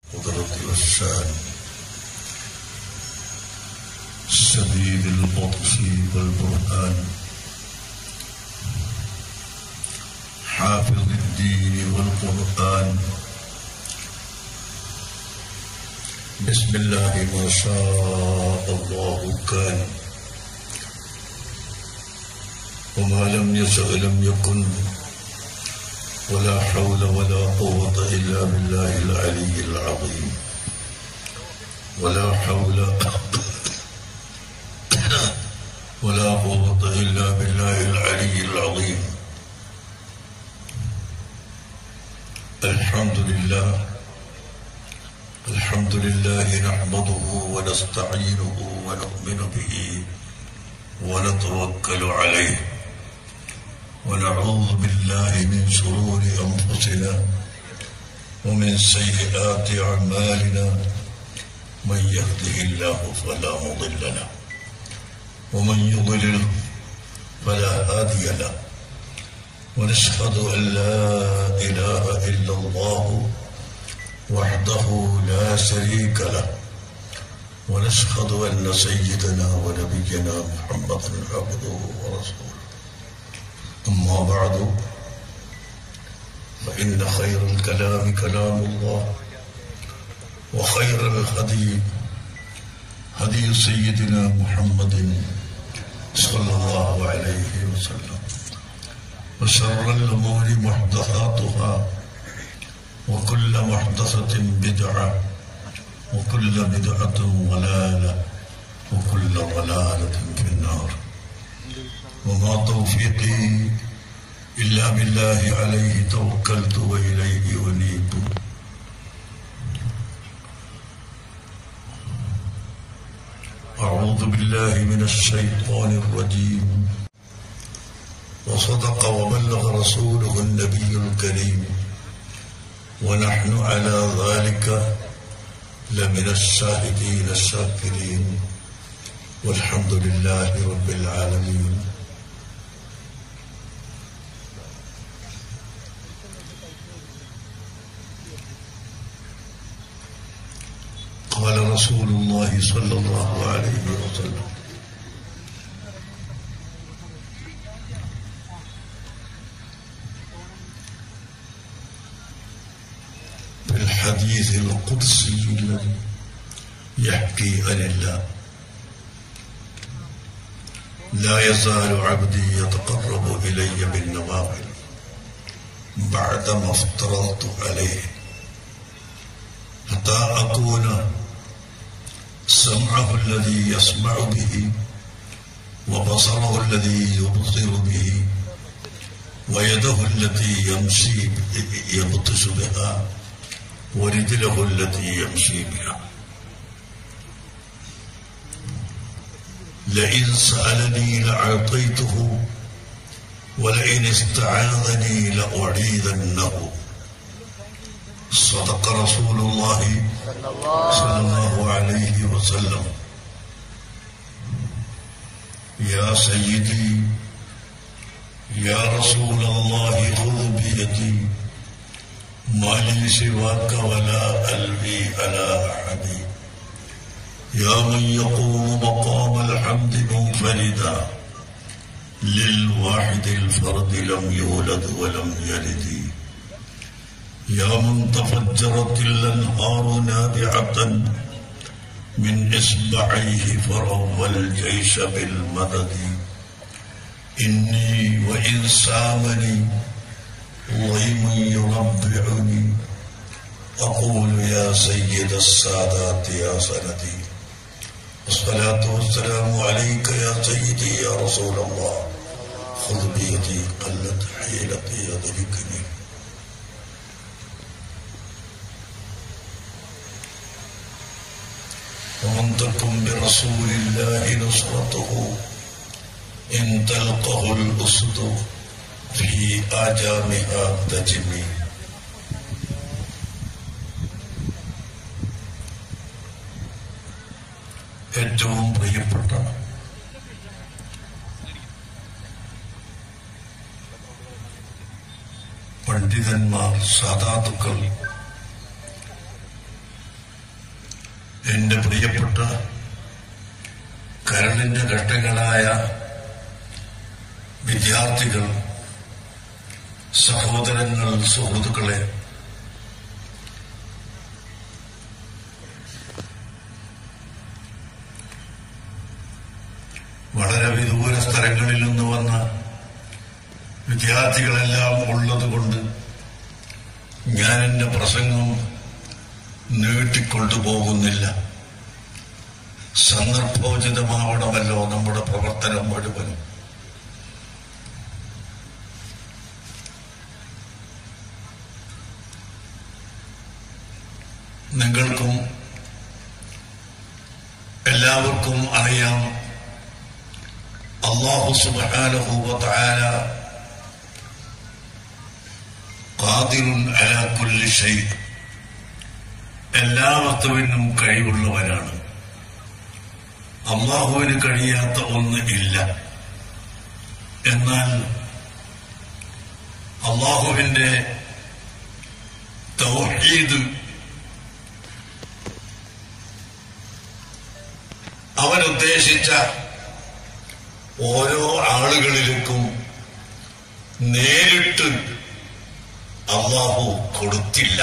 قدرة والشان شديد اللطف والبرهان حافظ الدين والقرآن بسم الله ما شاء الله كان وما لم يشأ لم يكن ولا حول ولا قوة إلا بالله العلي العظيم ولا حول ولا قوة إلا بالله العلي العظيم الحمد لله الحمد لله نحمده ونستعينه ونؤمن به ونتوكل عليه ونعوذ بالله من شرور أنفسنا ومن سيئات أعمالنا من يهده الله فلا مضل له ومن يضلل فلا هادي له ونشهد أن لا إله إلا الله وحده لا شريك له ونشهد أن سيدنا ونبينا محمدا عبده ورسوله أما بعد فإن خير الكلام كلام الله وخير الهدي هدي سيدنا محمد صلى الله عليه وسلم وشر الأمور محدثاتها وكل محدثة بدعة وكل بدعة ضلالة وكل ضلالة في النار وما توفيقي إلا بالله عليه توكلت وإليه أنيب أعوذ بالله من الشيطان الرجيم وصدق وبلغ رسوله النبي الكريم ونحن على ذلك لمن الشاهدين الشاكرين والحمد لله رب العالمين قال رسول الله صلى الله عليه وسلم في الحديث القدسي الذي يحكي عن الله لا يزال عبدي يتقرب إلي بالنوافل بعدما افترضت عليه حتى أكون سمعه الذي يسمع به وبصره الذي يبصر به ويده التي يمشي يبطش بها ورجله التي يمشي بها لئن سألني لأعطيته ولئن استعاذني لأعيذنه صدق رسول الله صلى الله عليه وسلم يا سيدي يا رسول الله خذ بيدي ما لي سواك ولا ألوي على أحد يا من يقوم مقام الحمد منفردا للواحد الفرد لم يولد ولم يلد يا من تفجرت الانهار نابعة من اصبعيه فروى الجيش بالمدد اني وان سامني ضيم يربعني اقول يا سيد السادات يا سندي والصلاة والسلام عليك يا سيدي يا رسول الله خذ بيدي قلت حيلتي يدركني ومن تكن برسول الله نصرته إن تلقه الأسد في آجامها تجمي ഏറ്റവും പ്രിയപ്പെട്ട പണ്ഡിതന്മാർ സാധാതുക്കൾ എന്റെ പ്രിയപ്പെട്ട കരളിന്റെ ഘട്ടങ്ങളായ വിദ്യാർത്ഥികൾ സഹോദരങ്ങൾ സുഹൃത്തുക്കളെ വളരെ വിദൂര സ്ഥലങ്ങളിൽ നിന്ന് വന്ന വിദ്യാർത്ഥികളെല്ലാം ഉള്ളതുകൊണ്ട് ഞാൻ എന്റെ പ്രസംഗം നീട്ടിക്കൊണ്ടുപോകുന്നില്ല സന്ദർഭോചിതമാവണമല്ലോ നമ്മുടെ പ്രവർത്തനം മുഴുവനും നിങ്ങൾക്കും എല്ലാവർക്കും അറിയാം അള്ളാഹു സുബ്ഹാനഹു വതആല ഖാദിറുൻ അലാ കുല്ലി ഷൈ എല്ലാ വസ്തുവിനും കഴിവുള്ളവരാണ് അള്ളാഹുവിന് കഴിയാത്ത ഒന്ന് ഇല്ല എന്നാൽ അള്ളാഹുവിന്റെ തൗഹീദ് അവൻ ഉദ്ദേശിച്ച ഓരോ ആളുകളിലേക്കും നേരിട്ട് അള്ളാഹു കൊടുത്തില്ല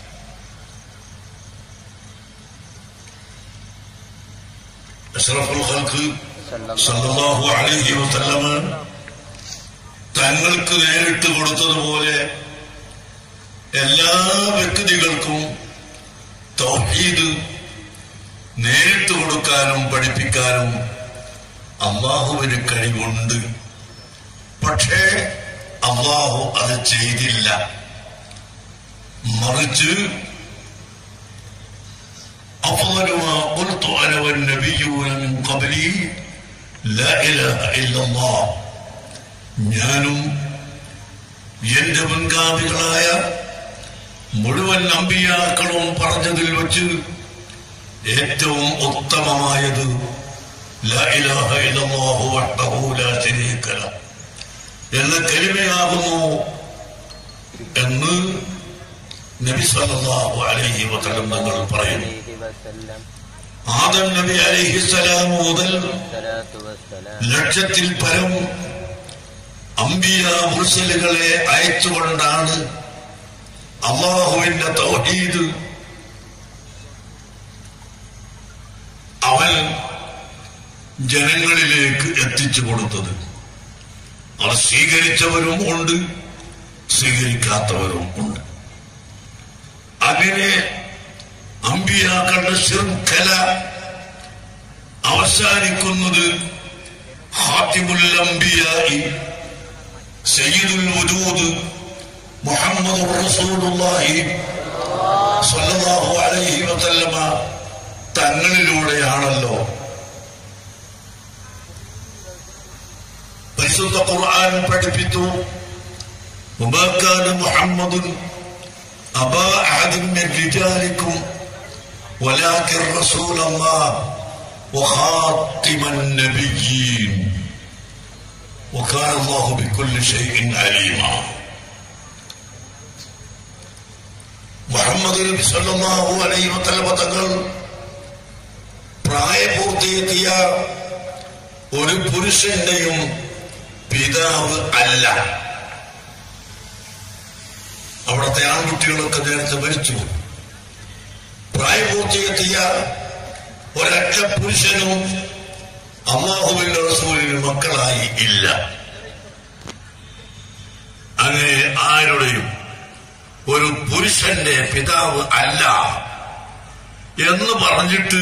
അഷ്റഫുൽ ഖൽഖ് സല്ലല്ലാഹു അലൈഹി വസല്ലമ തങ്ങൾക്ക് നേരിട്ട് കൊടുത്തതുപോലെ എല്ലാ വ്യക്തികൾക്കും തൗഹീദ് നേരിട്ട് കൊടുക്കാനും പഠിപ്പിക്കാനും അള്ളാഹുവിന് കഴിവുണ്ട് പക്ഷേ അള്ളാഹു അത് ചെയ്തില്ല മറിച്ച് أفضل ما قلت أنا والنبيون من قبلي لا إله إلا الله ഞാനും എന്റെ മുൻഗാമികളായ മുഴുവൻ നമ്പിയാക്കളും പറഞ്ഞതിൽ വച്ച് ഏറ്റവും ഉത്തമമായത് ലാ ഇലാഹ ഇല്ലല്ലാഹു വഹ്ദഹു ലാ ശരീക ലഹ് എന്ന കലിമയാകുന്നു എന്ന് നബി സല്ലല്ലാഹു അലൈഹി വസല്ലം തങ്ങൾ പറയുന്നു عليه وسلم ആദം നബി അലൈഹിസ്സലാം മുതൽ الصلاة والسلام ലക്ഷത്തിൽ പരം അമ്പിയ മുർസലുകളെ അയച്ചുകൊണ്ടാണ് അള്ളാഹുവിന്റെ തൗഹീദ് അവൻ ജനങ്ങളിലേക്ക് എത്തിച്ചു കൊടുത്തത് അത് സ്വീകരിച്ചവരും ഉണ്ട് സ്വീകരിക്കാത്തവരും ഉണ്ട് അങ്ങനെ അമ്പിയാക്കളുടെ ശൃംഖല അവസാനിക്കുന്നത് ഖാത്തിമുൽ അംബിയായി സയ്യിദുൽ വജൂദ് മുഹമ്മദ് റസൂലുള്ളാഹി സ്വല്ലല്ലാഹു അലൈഹി വസല്ലമ തങ്ങളിലൂടെയാണല്ലോ പരിശുദ്ധ ഖുർആൻ പഠിപ്പിച്ചു وما كان محمد أبا أحد من رجالكم ولكن رسول الله وخاتم النبيين وكان الله بكل شيء عليما മുഹമ്മദ് നബി സല്ലല്ലാഹു അലൈഹി വസല്ലമ തങ്ങൾ പ്രായപൂർത്തിയെത്തിയ ഒരു പുരുഷന്റെയും പിതാവ് അല്ല അവിടുത്തെ ആൺകുട്ടികളൊക്കെ നേരത്തെ മരിച്ചു പ്രായപൂർത്തിയെത്തിയ ഒരൊറ്റ പുരുഷനും അള്ളാഹുവിന്റെ റസൂലിന് മക്കളായി ഇല്ല അങ്ങനെ ആരുടെയും ഒരു പുരുഷന്റെ പിതാവ് അല്ല എന്ന് പറഞ്ഞിട്ട്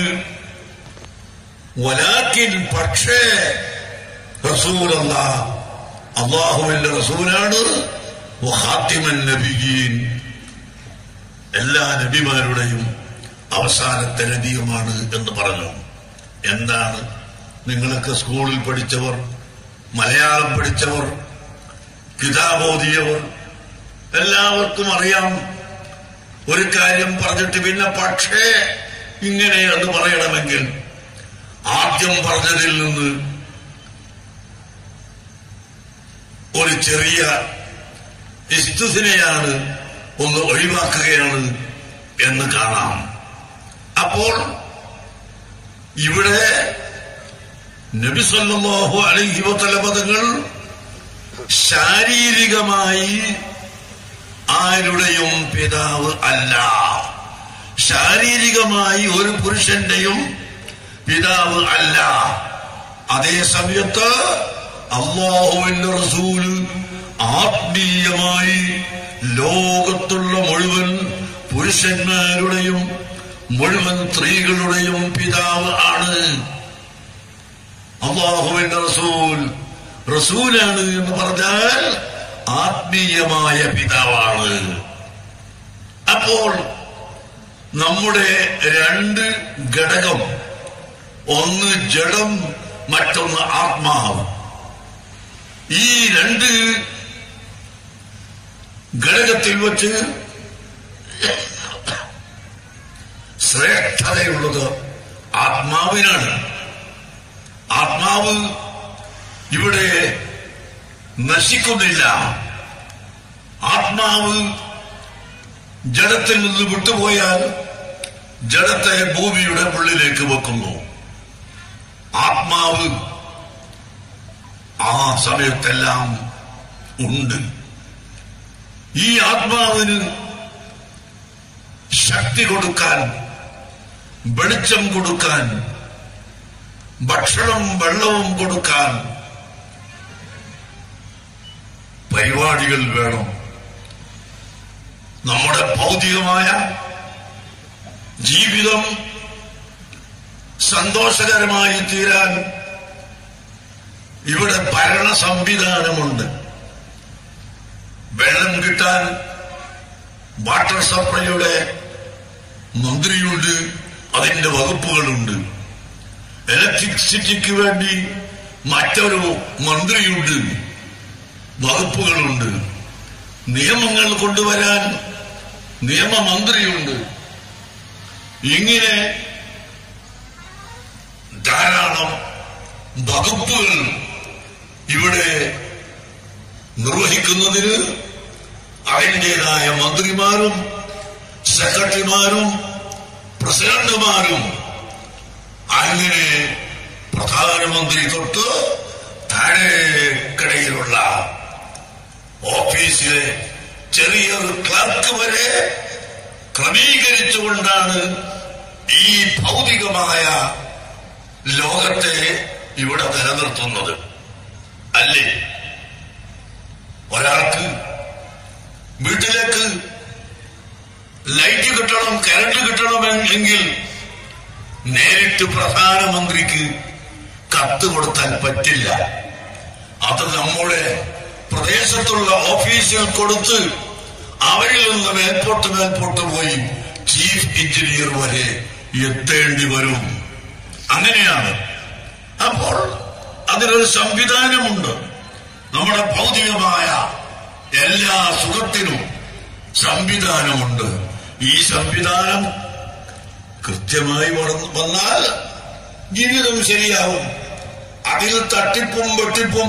വലാക്കിൻ പക്ഷേ റസൂലല്ല അള്ളാഹുവിന്റെ റസൂലാണ് വഹാത്തിമൻ നബിയീൻ എല്ലാ നബിമാരുടെയും അവസാനത്തെ നബിയുമാണ് എന്ന് പറഞ്ഞു എന്താണ് നിങ്ങളൊക്കെ സ്കൂളിൽ പഠിച്ചവർ മലയാളം പഠിച്ചവർ കിതാബോധിയവർ എല്ലാവർക്കും അറിയാം ഒരു കാര്യം പറഞ്ഞിട്ട് പിന്നെ പക്ഷേ ഇങ്ങനെ എന്ന് പറയണമെങ്കിൽ ആദ്യം പറഞ്ഞതിൽ നിന്ന് ഒരു ചെറിയ ഇസ്തുസിനെയാണ് ഒന്ന് ഒഴിവാക്കുകയാണ് എന്ന് കാണാം അപ്പോൾ ഇവിടെ നബി സല്ലല്ലാഹു അലൈഹി വസല്ലം പദങ്ങൾ ശാരീരികമായി ആരുടെയും പിതാവ് അല്ല ശാരീരികമായി ഒരു പുരുഷന്റെയും പിതാവ് അല്ല അതേ സമയത്ത് അള്ളാഹുവിന്റെ റസൂല് ആത്മീയമായി ലോകത്തുള്ള മുഴുവൻ പുരുഷന്മാരുടെയും മുഴുവൻ സ്ത്രീകളുടെയും പിതാവ് ആണ് അള്ളാഹുവിന്റെ റസൂൽ റസൂലാണ് എന്ന് പറഞ്ഞാൽ ആത്മീയമായ പിതാവാണ് അപ്പോൾ നമ്മുടെ രണ്ട് ഘടകം ഒന്ന് ജഡം മറ്റൊന്ന് ആത്മാവ് ഈ രണ്ട് ഘടകത്തിൽ വച്ച് ശ്രേഷ്ഠതയുള്ളത് ആത്മാവിനാണ് ആത്മാവ് ഇവിടെ നശിക്കുന്നില്ല ആത്മാവ് ജഡത്തിൽ നിന്ന് വിട്ടുപോയാൽ ജഡത്തെ ഭൂമിയുടെ ഉള്ളിലേക്ക് വെക്കുന്നു ആത്മാവ് ആ സമയത്തെല്ലാം ഉണ്ട് ഈ ആത്മാവിന് ശക്തി കൊടുക്കാൻ വെളിച്ചം കൊടുക്കാൻ ഭക്ഷണം വെള്ളവും കൊടുക്കാൻ പരിപാടികൾ വേണം നമ്മുടെ ഭൗതികമായ ജീവിതം സന്തോഷകരമായി തീരാൻ ഇവിടെ ഭരണ സംവിധാനമുണ്ട് വെള്ളം കിട്ടാൻ വാട്ടർ സപ്ലൈയുടെ മന്ത്രിയുണ്ട് അതിന്റെ വകുപ്പുകളുണ്ട് ഇലക്ട്രിസിറ്റിക്ക് വേണ്ടി മറ്റൊരു മന്ത്രിയുണ്ട് വകുപ്പുകളുണ്ട് നിയമങ്ങൾ കൊണ്ടുവരാൻ നിയമമന്ത്രിയുണ്ട് ഇങ്ങനെ ധാരാളം വകുപ്പുകൾ ഇവിടെ നിർവഹിക്കുന്നതിന് അതിൻ്റെതായ മന്ത്രിമാരും സെക്രട്ടറിമാരും പ്രസിഡന്റുമാരും അങ്ങനെ പ്രധാനമന്ത്രി തൊട്ട് താഴേക്കടയിലുള്ള ഓഫീസിലെ ചെറിയൊരു ക്ലർക്ക് വരെ ക്രമീകരിച്ചുകൊണ്ടാണ് ഈ ഭൗതികമായ ലോകത്തെ ഇവിടെ നിലനിർത്തുന്നത് അല്ലേ ഒരാൾക്ക് വീട്ടിലേക്ക് ലൈറ്റ് കിട്ടണം കരണ്ട് കിട്ടണമെങ്കിൽ നേരിട്ട് പ്രധാനമന്ത്രിക്ക് കത്ത് കൊടുത്താൽ പറ്റില്ല അത് നമ്മുടെ പ്രദേശത്തുള്ള ഓഫീസിൽ കൊടുത്ത് അവരിൽ നിന്ന് മേൽപോട്ട് മേൽപോട്ട് പോയി ചീഫ് എഞ്ചിനീയർ വരെ എത്തേണ്ടി വരും അങ്ങനെയാണ് അപ്പോൾ അതിനൊരു സംവിധാനമുണ്ട് നമ്മുടെ ഭൗതികമായ എല്ലാ സുഖത്തിനും സംവിധാനമുണ്ട് ഈ സംവിധാനം കൃത്യമായി വളർന്നു വന്നാൽ ജീവിതം ശരിയാവും അതിൽ തട്ടിപ്പും വെട്ടിപ്പും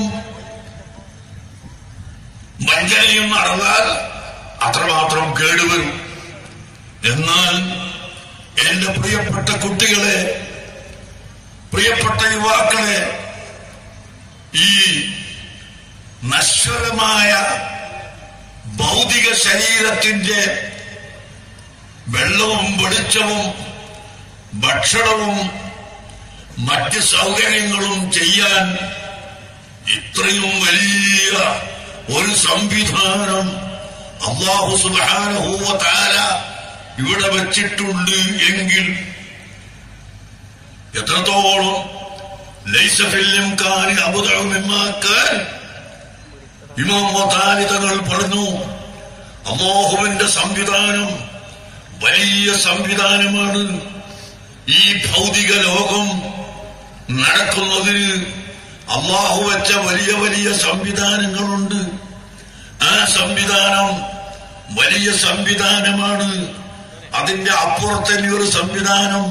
വഞ്ചനയും നടന്നാൽ അത്രമാത്രം കേടുവരും എന്നാൽ എന്റെ പ്രിയപ്പെട്ട കുട്ടികളെ പ്രിയപ്പെട്ട യുവാക്കളെ ഈ നശ്വരമായ ഭൗതിക ശരീരത്തിന്റെ വെള്ളവും വെളിച്ചവും ഭക്ഷണവും മറ്റ് സൗകര്യങ്ങളും ചെയ്യാൻ ഇത്രയും വലിയ ഒരു സംവിധാനം അള്ളാഹു സുബാനഹൂവ താര ഇവിടെ വെച്ചിട്ടുണ്ട് എങ്കിൽ എത്രത്തോളം ലൈസഫില്യം കാരി അബുദാക്കാൻ ഇമാം വതാനി തങ്ങൾ പറഞ്ഞു അമോഹുവിന്റെ സംവിധാനം വലിയ സംവിധാനമാണ് ഈ ഭൗതിക ലോകം നടക്കുന്നതിന് അള്ളാഹു വെച്ച വലിയ വലിയ സംവിധാനങ്ങളുണ്ട് ആ സംവിധാനം വലിയ സംവിധാനമാണ് അതിന്റെ അപ്പുറത്തന്നെ ഒരു സംവിധാനം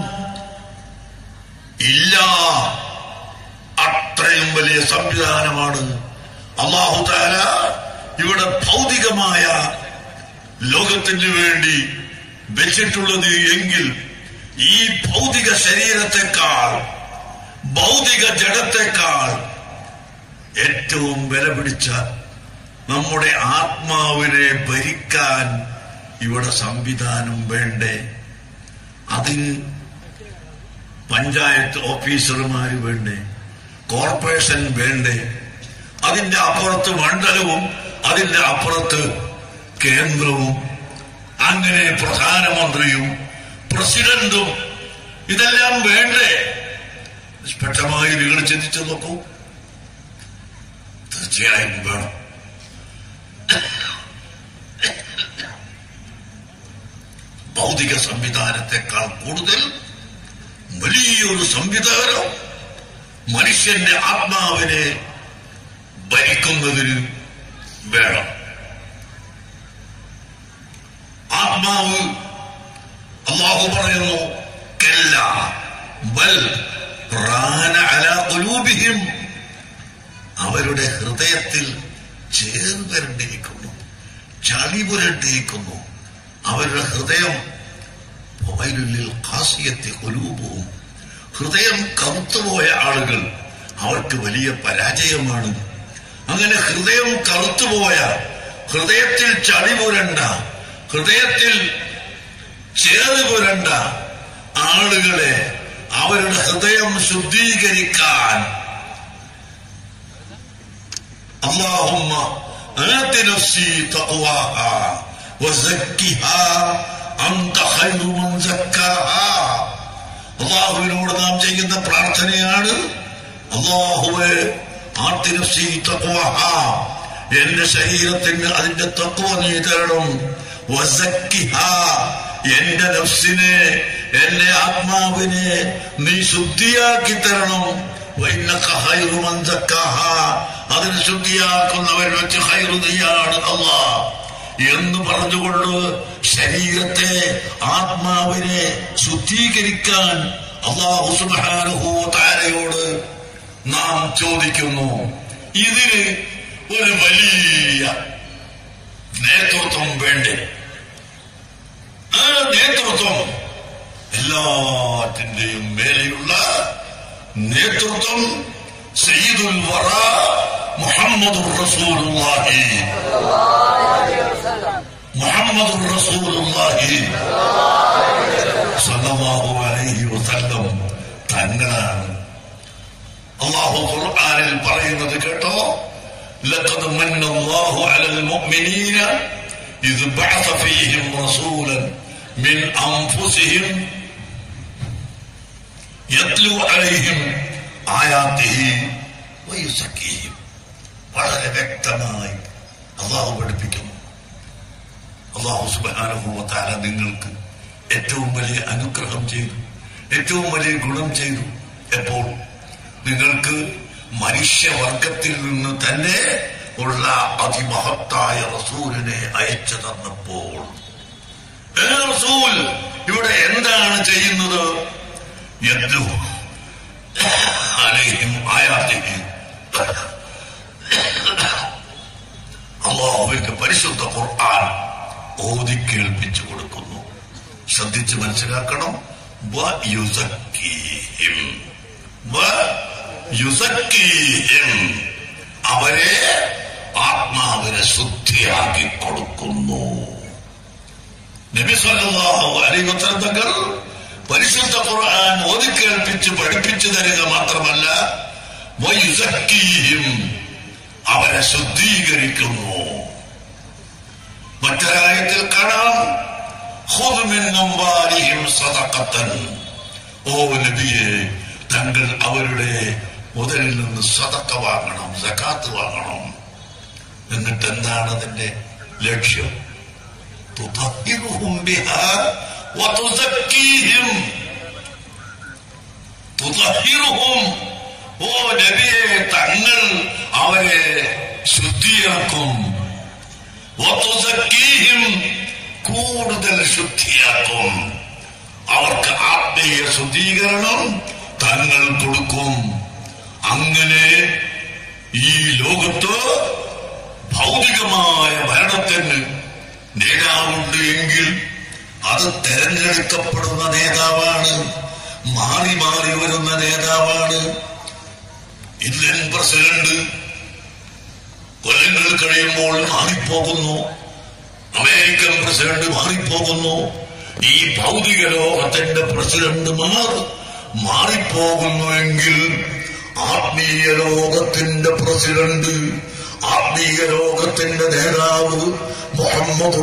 ഇല്ല അത്രയും വലിയ സംവിധാനമാണ് അള്ളാഹു താര ഇവിടെ ഭൗതികമായ ലോകത്തിന് വേണ്ടി വെച്ചിട്ടുള്ളത് എങ്കിൽ ഈ ഭൗതിക ശരീരത്തെക്കാൾ ഭൗതിക ജഡത്തെക്കാൾ ഏറ്റവും വില പിടിച്ച നമ്മുടെ ആത്മാവിനെ ഭരിക്കാൻ ഇവിടെ സംവിധാനം വേണ്ടേ അതിന് പഞ്ചായത്ത് ഓഫീസർമാര് വേണ്ടേ കോർപ്പറേഷൻ വേണ്ടേ അതിന്റെ അപ്പുറത്ത് മണ്ഡലവും അതിന്റെ അപ്പുറത്ത് കേന്ദ്രവും അങ്ങനെ പ്രധാനമന്ത്രിയും പ്രസിഡന്റും ഇതെല്ലാം വേണ്ടേ നിഷ്പക്ഷമായി നിങ്ങൾ ചിന്തിച്ചു നോക്കൂ തീർച്ചയായും വേണം ഭൗതിക സംവിധാനത്തെക്കാൾ കൂടുതൽ വലിയൊരു സംവിധാനം മനുഷ്യന്റെ ആത്മാവിനെ ഭരിക്കുന്നതിന് വേണം ആത്മാവ് അള്ളാഹു പറയുന്നു കല്ല ബൽ റാന അലാ ഖുലൂബിഹിം അവരുടെ ഹൃദയത്തിൽ ചേർവരണ്ടിരിക്കുന്നു ചളി പുരണ്ടിരിക്കുന്നു അവരുടെ ഹൃദയം വൈലുള്ളിൽ കാസിയത്തെ കൊലൂപവും ഹൃദയം കറുത്തുപോയ ആളുകൾ അവർക്ക് വലിയ പരാജയമാണ് അങ്ങനെ ഹൃദയം കറുത്തുപോയ ഹൃദയത്തിൽ ചളി പുരണ്ട ഹൃദയത്തിൽ ചേറ് പുരണ്ട ആളുകളെ അവരുടെ ഹൃദയം ശുദ്ധീകരിക്കാൻ اللهم آت نفسي تقواها وزكها أنت خير من زكاها അള്ളാഹുവിനോട് നാം ചെയ്യുന്ന പ്രാർത്ഥനയാണ് അള്ളാഹുവെ ആത്തി നഫ്സി തഖ്വഹ എന്റെ ശരീരത്തിന് അതിന്റെ തത്വ നീ തരണം വസക്കിഹ എന്റെ നഫ്സിനെ എന്റെ ആത്മാവിനെ നീ ശുദ്ധിയാക്കി തരണം വൈനക ഖൈറു മൻ സക്കാഹ അതിനെ ശുദ്ധിയാക്കുന്നവർ വെച്ച് ഹൈറു നീയാണ് അള്ളാ എന്ന് പറഞ്ഞുകൊണ്ട് ശരീരത്തെ ആത്മാവിനെ ശുദ്ധീകരിക്കാൻ അള്ളാഹു സുബ്ഹാനഹു താരയോട് നാം ചോദിക്കുന്നു ഇതിന് ഒരു വലിയ നേതൃത്വം വേണ്ടേ ആ നേതൃത്വം എല്ലാറ്റിന്റെയും മേലെയുള്ള നേതൃത്വം സയ്യിദുൽ വറ മുഹമ്മദുർ റസൂലുള്ളാഹി മുഹമ്മദുർ റസൂലുള്ളാഹി സല്ലല്ലാഹു അലൈഹി വസല്ലം തങ്ങളാണ് അള്ളാഹു ഖുർആനിൽ പറയുന്നത് കേട്ടോ ലഖദ് മന്ന അല്ലാഹു അലൽ മുഅ്മിനീന ഇദ് ബഅസ ഫീഹിം റസൂലൻ മിൻ അൻഫുസിഹിം യത്ലു അലൈഹിം ആയാത്തിഹി വയുസക്കീഹിം വളരെ വ്യക്തമായി അള്ളാഹു പഠിപ്പിക്കുന്നു അള്ളാഹു സുബാനുഭവത്താല നിങ്ങൾക്ക് ഏറ്റവും വലിയ അനുഗ്രഹം ചെയ്തു ഏറ്റവും വലിയ ഗുണം ചെയ്തു എപ്പോൾ നിങ്ങൾക്ക് മനുഷ്യവർഗത്തിൽ നിന്ന് തന്നെ ഉള്ള അതിമഹത്തായ റസൂലിനെ അയച്ചു തന്നപ്പോൾ ഏ റസൂൽ ഇവിടെ എന്താണ് ചെയ്യുന്നത് എന്തു അലൈഹിം ആയാത്തിഹി അള്ളാഹുവിന്റെ പരിശുദ്ധ ഖുർആൻ ഓതി കേൾപ്പിച്ചു കൊടുക്കുന്നു ശ്രദ്ധിച്ച് മനസ്സിലാക്കണം വ യുസക്കീഹിം. വ യുസക്കീഹിം. അവരെ ആത്മാവിനെ ശുദ്ധിയാക്കി കൊടുക്കുന്നു നബി സല്ലല്ലാഹു അലൈഹി വസല്ലം തങ്ങൾ പരിശുദ്ധ ഖുർആൻ ഓതി കേൾപ്പിച്ച് പഠിപ്പിച്ചു തരിക മാത്രമല്ല വയുസക്കീഹിം. അവരെ ശുദ്ധീകരിക്കുന്നു മറ്റൊരായത്തിൽ കാണാം "ഖുദ് മിൻ അംവാലിഹിം സദഖത്തൻ." ഓ നബിയെ തങ്ങൾ അവരുടെ മുതലിൽ നിന്ന് സതക്ക വാങ്ങണം സക്കാത്ത് വാങ്ങണം എന്നിട്ട് എന്താണ് അതിന്റെ ലക്ഷ്യം തുതഹിറുഹും ബിഹാ വതുസക്കീഹിം. തുതഹിറുഹും. ഓ നബിയെ തങ്ങൾ അവരെ ശുദ്ധിയാക്കും വതുസക്കീഹിം. കൂടുതൽ ശുദ്ധിയാക്കും അവർക്ക് ആത്മീയ ശുദ്ധീകരണം തങ്ങൾ കൊടുക്കും അങ്ങനെ ഈ ലോകത്ത് ഭൗതികമായ ഭരണത്തിന് നേതാവുണ്ട് എങ്കിൽ അത് തെരഞ്ഞെടുക്കപ്പെടുന്ന നേതാവാണ് മാറി മാറി വരുന്ന നേതാവാണ് ഇന്ത്യൻ പ്രസിഡന്റ് കൊല്ലങ്ങൾ കഴിയുമ്പോൾ മാറിപ്പോകുന്നു അമേരിക്കൻ പ്രസിഡന്റ് മാറിപ്പോകുന്നു ഈ ഭൗതിക ലോകത്തിന്റെ പ്രസിഡന്റുമാർ മാറിപ്പോകുന്നുവെങ്കിൽ ആത്മീയ ലോകത്തിന്റെ പ്രസിഡന്റ് ആത്മീയ ലോകത്തിന്റെ നേതാവ് മുഹമ്മദ്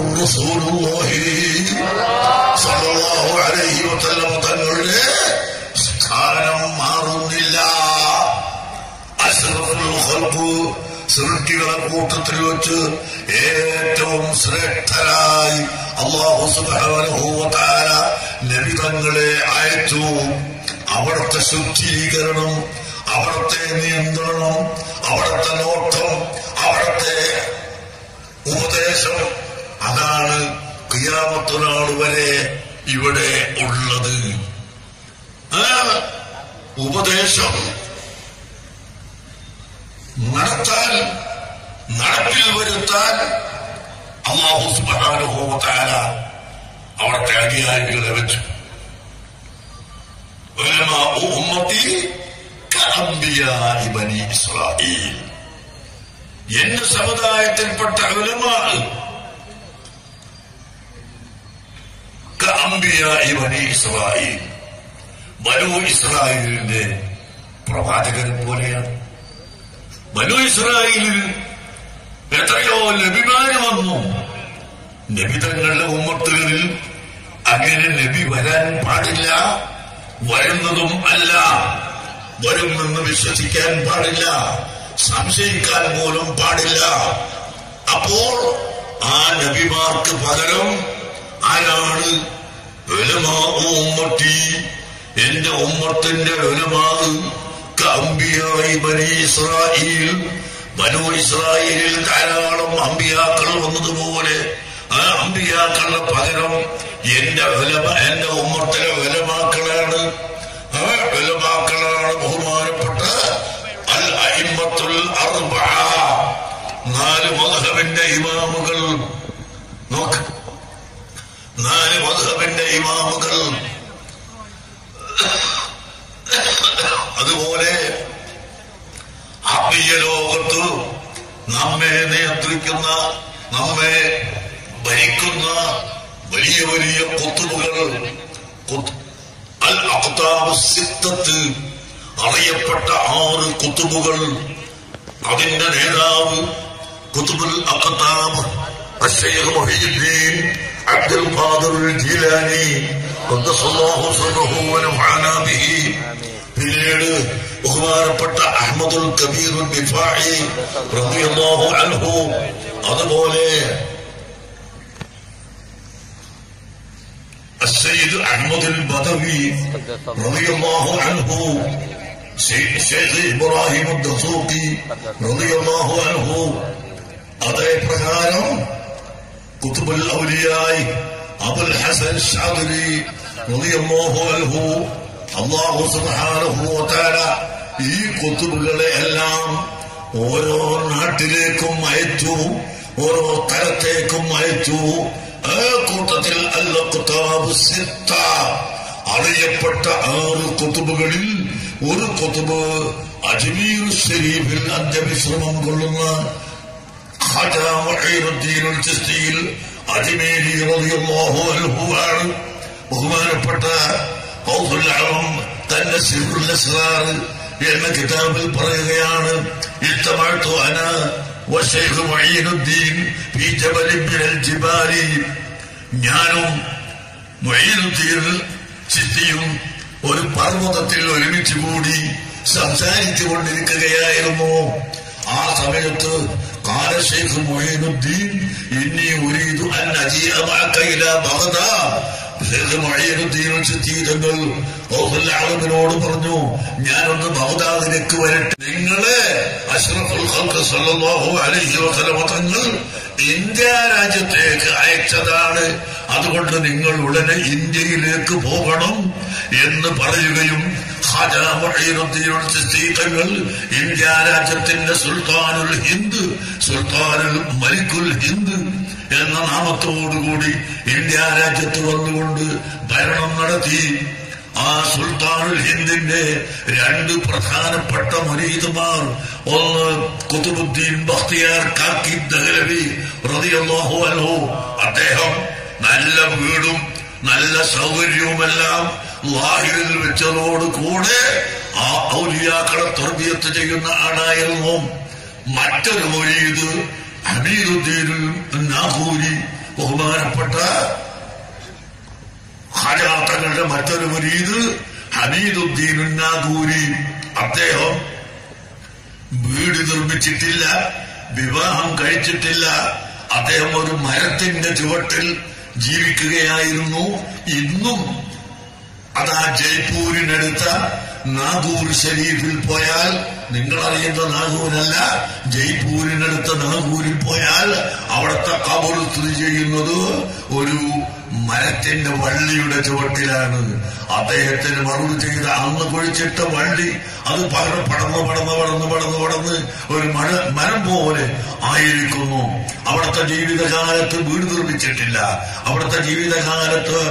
അലൈഹി വസല്ലം തങ്ങളുടെ സ്ഥാനം മാറുന്നില്ല അഷ്റഫുൽ ഖൽഖ് സൃഷ്ടികളെ കൂട്ടത്തിൽ വെച്ച് ഏറ്റവും ശ്രേഷ്ഠരായി അള്ളാഹു സുബ്ഹാനഹു വ തആല നബി തങ്ങളെ അയച്ചു അവിടുത്തെ ശുദ്ധീകരണം അവിടുത്തെ നിയന്ത്രണം അവിടുത്തെ നോട്ടം അവിടുത്തെ ഉപദേശം അതാണ് ക്രിയാമത്തൊരാൾ വരെ ഇവിടെ ഉള്ളത് ആ ഉപദേശം നടത്താൻ നടപ്പിൽ വരുത്താൻ അള്ളാഹു സുബാനുഭവത്താല അവിടുത്തെ അധികാരികളെ വെച്ചു ഉലമാഉ ഉമ്മത്തി കഅംബിയാഇ ബനി ഇസ്രായേൽ എന്റെ സമുദായത്തിൽപ്പെട്ട ഉലമാ കഅംബിയാഇ ബനി ഇസ്രായേൽ ബനു ഇസ്രായേലിന്റെ പ്രവാചകരെ പോലെയാണ് ബനു ഇസ്രായേലിൽ എത്രയോ നബിമാര് വന്നു നബി തങ്ങളുടെ ഉമ്മത്തുകളിൽ അങ്ങനെ നബി വരാൻ പാടില്ല വരുന്നതും അല്ല വരുമെന്ന് വിശ്വസിക്കാൻ പാടില്ല സംശയിക്കാൻ പോലും പാടില്ല അപ്പോൾ ആ നബിമാർക്ക് പകരം ആരാണ് ഉലമാ ഉമ്മത്തി എന്റെ ഉമ്മത്തിന്റെ ഉലമാവ് കമ്പിയായി ബനി ഇസ്രായേൽ ബനു ഇസ്രായേലിൽ ധാരാളം അമ്പിയാക്കൾ വന്നതുപോലെ ആ അമ്പിയാക്കളുടെ പകരം എന്റെ വിലമ എന്റെ ഉമ്മത്തിലെ വിലമാക്കളാണ് ആ വിലമാക്കളാണ് ബഹുമാനപ്പെട്ട അൽ അയിമത്തുൽ അർബഅ നാല് മധുഹബിന്റെ ഇമാമുകൾ നോക്ക് നാല് മധുഹബിന്റെ ഇമാമുകൾ അതുപോലെ ആത്മീയ ലോകത്ത് നമ്മെ നിയന്ത്രിക്കുന്ന നമ്മെ ഭരിക്കുന്ന വലിയ വലിയ കുത്തുബുകൾ കുത്ത്- അൽ അഖ്താബ് സിത്തത്ത് അറിയപ്പെട്ട ആറ് കുത്തുബുകൾ അതിന്റെ നേതാവ് കുത്തുബുൽ അഖ്താബ് الشيخ محي الدين عبد القادر الجيلاني قدس الله سره ونفعنا به പിന്നീട് ബഹുമാനപ്പെട്ട അഹമ്മദുൽ കബീർ ദിഫാഇ റളിയല്ലാഹു അൻഹു അതുപോലെ السيد أحمد البدوي رضي الله عنه سي- شيخ إبراهيم الدسوقي رضي الله عنه അതേ പ്രകാരം കുത്തുബുൽ ഔലിയായി അബുൽ ഹസൻ ഷാദുരി റളിയല്ലാഹു അൻഹു അല്ലാഹു സുബ്ഹാനഹു വ തആല ഈ കുത്തുബുകളെ എല്ലാം ഓരോ നാട്ടിലേക്കും അയച്ചു ഓരോ തലത്തേക്കും അയച്ചു ആ കൂട്ടത്തിൽ അല്ല കുത്താബ് സിത്ത അറിയപ്പെട്ട ആറ് കുത്തുബുകളിൽ ഒരു കുത്തുബ് അജ്മീർ ഷരീഫിൽ അന്ത്യവിശ്രമം കൊള്ളുന്ന ഖാജ മുഈനുദ്ദീനുൽ ചിസ്തിയിൽ അജ്മീരി റളിയല്ലാഹു അൻഹു ആണ് ബഹുമാനപ്പെട്ട ഖൗസുൽ അളം തന്റെ സിറുൽ അസ്റാർ എന്ന കിതാബിൽ പറയുകയാണ് ഇത്തമഅ്തു അന വശൈഖ് മുഈനുദ്ദീൻ ഫീ ജബലിൻ മിനൽ ജിബാലി ഞാനും മൊയ്നുദ്ദീൻ ചിത്തിയും ഒരു പർവ്വതത്തിൽ ഒരുമിച്ച് കൂടി സംസാരിച്ചു കൊണ്ടിരിക്കുകയായിരുന്നു ആ സമയത്ത് قال شيخ معين الدين إني أريد أن أجيء معك إلى بغداد ഷേഖ് മൊയ്യനുദ്ദീൻ ചിത്തി തങ്ങൾ ഔഹുല്ലാളവിനോട് പറഞ്ഞു ഞാനൊന്ന് ബഗ്ദാദിലേക്ക് വരട്ടെ നിങ്ങളെ അഷ്റഫുൽ ഖൽഖ് സല്ലല്ലാഹു അലൈഹി വസല്ലമ തങ്ങൾ ഇന്ത്യ രാജ്യത്തേക്ക് അയച്ചതാണ് അതുകൊണ്ട് നിങ്ങൾ ഉടനെ ഇന്ത്യയിലേക്ക് പോകണം എന്ന് പറയുകയും ഖാജ മുഈനുദ്ദീനുൽ ചിസ്തി തങ്ങൾ ഇന്ത്യ രാജ്യത്തിന്റെ സുൽത്താനുൽ ഹിന്ദ് സുൽത്താനുൽ മലിക്കുൽ ഹിന്ദ് എന്ന നാമത്തോടുകൂടി ഇന്ത്യ രാജ്യത്ത് വന്നുകൊണ്ട് ഭരണം നടത്തി ആ സുൽത്താനുൽ ഹിന്ദിന്റെ രണ്ട് പ്രധാനപ്പെട്ട മുരീദുമാർ ഒന്ന് കുതുബുദ്ദീൻ ബഖ്തിയാർ കാക്കി ദഹലവി റളിയല്ലാഹു അൻഹു അദ്ദേഹം നല്ല വീടും നല്ല സൗകര്യവുമെല്ലാം ലാഹിറിൽ വെച്ചതോട് കൂടെ ആ ഔലിയാക്കളെ തർബിയത്ത് ചെയ്യുന്ന ആളായിരുന്നു മറ്റൊരു മുരീദ് ഹമീദുദ്ദീൻ നാഹൂരി ബഹുമാനപ്പെട്ട ഖജാത്തങ്ങളുടെ മറ്റൊരു മുരീദ് ഹമീദുദ്ദീൻ നാഗൂരി അദ്ദേഹം വീട് നിർമ്മിച്ചിട്ടില്ല വിവാഹം കഴിച്ചിട്ടില്ല അദ്ദേഹം ഒരു മരത്തിന്റെ ചുവട്ടിൽ ജീവിക്കുകയായിരുന്നു ഇന്നും അതാ ജയ്പൂരിനടുത്ത നാഗൂർ ഷരീഫിൽ പോയാൽ നിങ്ങൾ അറിയുന്ന നാഗൂരല്ല ജയ്പൂരിനടുത്ത നാഗൂരിൽ പോയാൽ അവിടുത്തെ കബർ സ്ഥിതി ചെയ്യുന്നത് ഒരു മരത്തിന്റെ വള്ളിയുടെ ചുവട്ടിലാണ് അദ്ദേഹത്തിന് മറവ് ചെയ്ത അന്ന് കുഴിച്ചിട്ട വള്ളി അത് പകരം പടന്ന് പടന്ന് പടന്ന് പടന്ന് പടന്ന് ഒരു മഴ മരം പോലെ ആയിരിക്കുന്നു അവിടുത്തെ ജീവിതകാലത്ത് വീട് നിർമ്മിച്ചിട്ടില്ല അവിടുത്തെ ജീവിതകാലത്ത്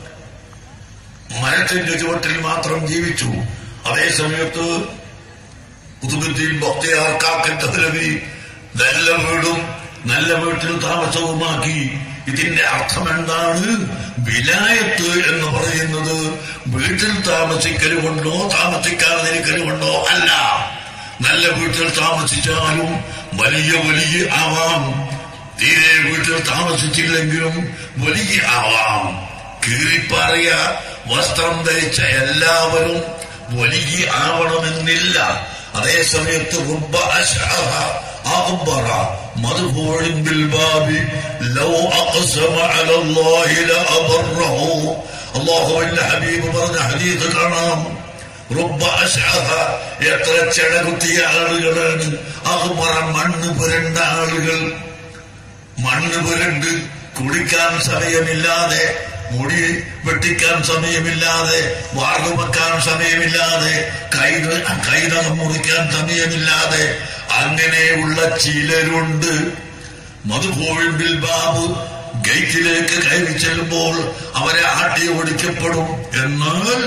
മരത്തിന്റെ ചുവട്ടിൽ മാത്രം ജീവിച്ചു അതേ സമയത്ത് കുതുബുദ്ദീൻ ബക്തിയാർ കാക്കൻ തഹലവി നല്ല വീടും നല്ല വീട്ടിൽ താമസവുമാക്കി ഇതിന്റെ അർത്ഥം എന്താണ് വിലായത്ത് എന്ന് പറയുന്നത് വീട്ടിൽ താമസിക്കലുകൊണ്ടോ താമസിക്കാതിരിക്കലുകൊണ്ടോ അല്ല നല്ല വീട്ടിൽ താമസിച്ചാലും വലിയ വലിയ ആവാം തീരെ വീട്ടിൽ താമസിച്ചില്ലെങ്കിലും വലിയ ആവാം കീറിപ്പാറിയ വസ്ത്രം ധരിച്ച എല്ലാവരും വലിയ ആവണമെന്നില്ല അതേസമയത്ത് റുബ്ബ അശ്അഹ أغبر مدفوع بالباب لو أقسم على الله لأبره الله إلا حبيب പറഞ്ഞ ഹദീസ് കാണാം റുബ്ബ അശ്അഹ എത്ര ചെടകുത്തിയ ആളുകളാണ് അഗ്ബറ മണ്ണ് പുരണ്ട ആളുകൾ മണ്ണ് പുരണ്ട് കുടിക്കാൻ സമയമില്ലാതെ മുടി വെട്ടിക്കാൻ സമയമില്ലാതെ വാർന്നു വെക്കാൻ സമയമില്ലാതെ കൈത് കൈനകം മുറിക്കാൻ സമയമില്ലാതെ അങ്ങനെയുള്ള ചിലരുണ്ട് മധുപോഴിമ്പിൽ ബാബു ഗേറ്റിലേക്ക് കയറി ചെല്ലുമ്പോൾ അവരെ ആട്ടി ഓടിക്കപ്പെടും എന്നാൽ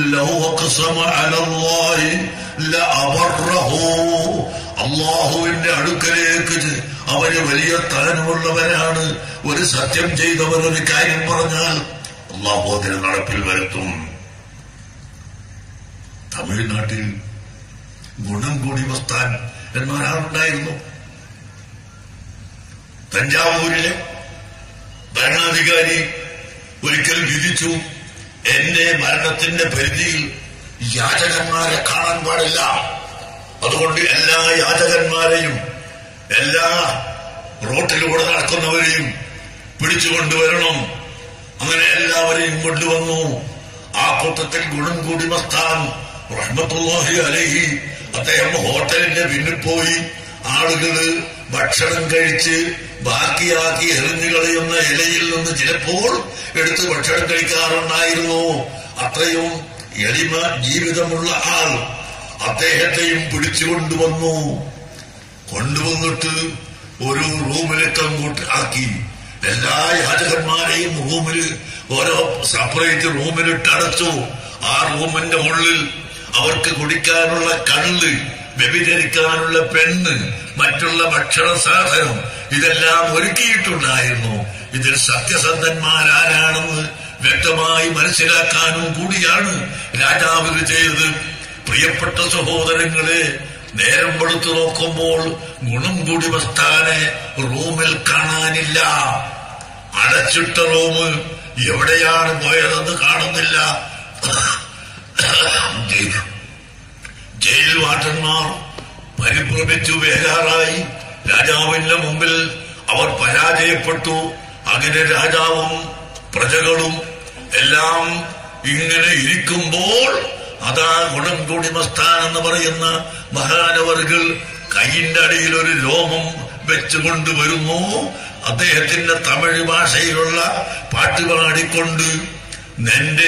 അള്ളാഹുവിന്റെ അടുക്കലേക്ക് അവര് വലിയ തലനുള്ളവരാണ് ഒരു സത്യം ചെയ്തവർ ഒരു കാര്യം പറഞ്ഞാൽ അള്ളാഹു അതിന് നടപ്പിൽ വരുത്തും തമിഴ്നാട്ടിൽ ഗുണം കൂടി വസ്താൻ എന്നൊരാളുണ്ടായിരുന്നു തഞ്ചാവൂരിലെ ഭരണാധികാരി ഒരിക്കൽ വിധിച്ചു എന്റെ മരണത്തിന്റെ പരിധിയിൽ യാചകന്മാരെ കാണാൻ പാടില്ല അതുകൊണ്ട് എല്ലാ യാചകന്മാരെയും എല്ലാ റോട്ടിലൂടെ നടക്കുന്നവരെയും പിടിച്ചുകൊണ്ടുവരണം അങ്ങനെ എല്ലാവരെയും കൊണ്ടുവന്നു ആ കൂട്ടത്തിൽ ഗുണം കൂടി മസ്താൻ റഹ്മത്തുല്ലാഹി അലഹി അദ്ദേഹം ഹോട്ടലിന്റെ പിന്നിൽ പോയി ആളുകള് ഭക്ഷണം കഴിച്ച് ബാക്കിയാക്കി എറിഞ്ഞു കളയുന്ന ഇലയിൽ നിന്ന് ചിലപ്പോൾ എടുത്ത് ഭക്ഷണം കഴിക്കാറുണ്ടായിരുന്നു അത്രയും എളിമ ജീവിതമുള്ള ആൾ അദ്ദേഹത്തെയും പിടിച്ചുകൊണ്ടുവന്നു കൊണ്ടുവന്നിട്ട് ഒരു റൂമിലേക്ക് അങ്ങോട്ട് ആക്കി എല്ലാ യാചകന്മാരെയും റൂമിൽ ഓരോ സെപ്പറേറ്റ് റൂമിലിട്ട് അടച്ചു ആ റൂമിന്റെ ഉള്ളിൽ അവർക്ക് കുടിക്കാനുള്ള കള്ള് വ്യഭിചരിക്കാനുള്ള പെണ്ണ് മറ്റുള്ള ഭക്ഷണ സാധനം ഇതെല്ലാം ഒരുക്കിയിട്ടുണ്ടായിരുന്നു ഇതിൽ സത്യസന്ധന്മാരാരാണെന്ന് വ്യക്തമായി മനസ്സിലാക്കാനും കൂടിയാണ് രാജാവ് ഇത് ചെയ്തത് പ്രിയപ്പെട്ട സഹോദരങ്ങളെ നേരം വെളുത്തു നോക്കുമ്പോൾ ഗുണം കൂടി വസ്താനെ റൂമിൽ കാണാനില്ല അടച്ചിട്ട റൂം എവിടെയാണ് പോയതെന്ന് കാണുന്നില്ല ജയിൽ വാട്ടന്മാർ പരിഭ്രമിച്ചു വേഗാറായി രാജാവിന്റെ മുമ്പിൽ അവർ പരാജയപ്പെട്ടു അങ്ങനെ രാജാവും പ്രജകളും എല്ലാം ഇങ്ങനെ ഇരിക്കുമ്പോൾ അതാ ഗുണംകൂടി മസ്താൻ എന്ന് പറയുന്ന മഹാനവർകൾ കൈയിന്റെ അടിയിൽ ഒരു രോമം വെച്ചുകൊണ്ട് വരുന്നു അദ്ദേഹത്തിന്റെ തമിഴ് ഭാഷയിലുള്ള പാട്ട് പാടിക്കൊണ്ട് നിന്റെ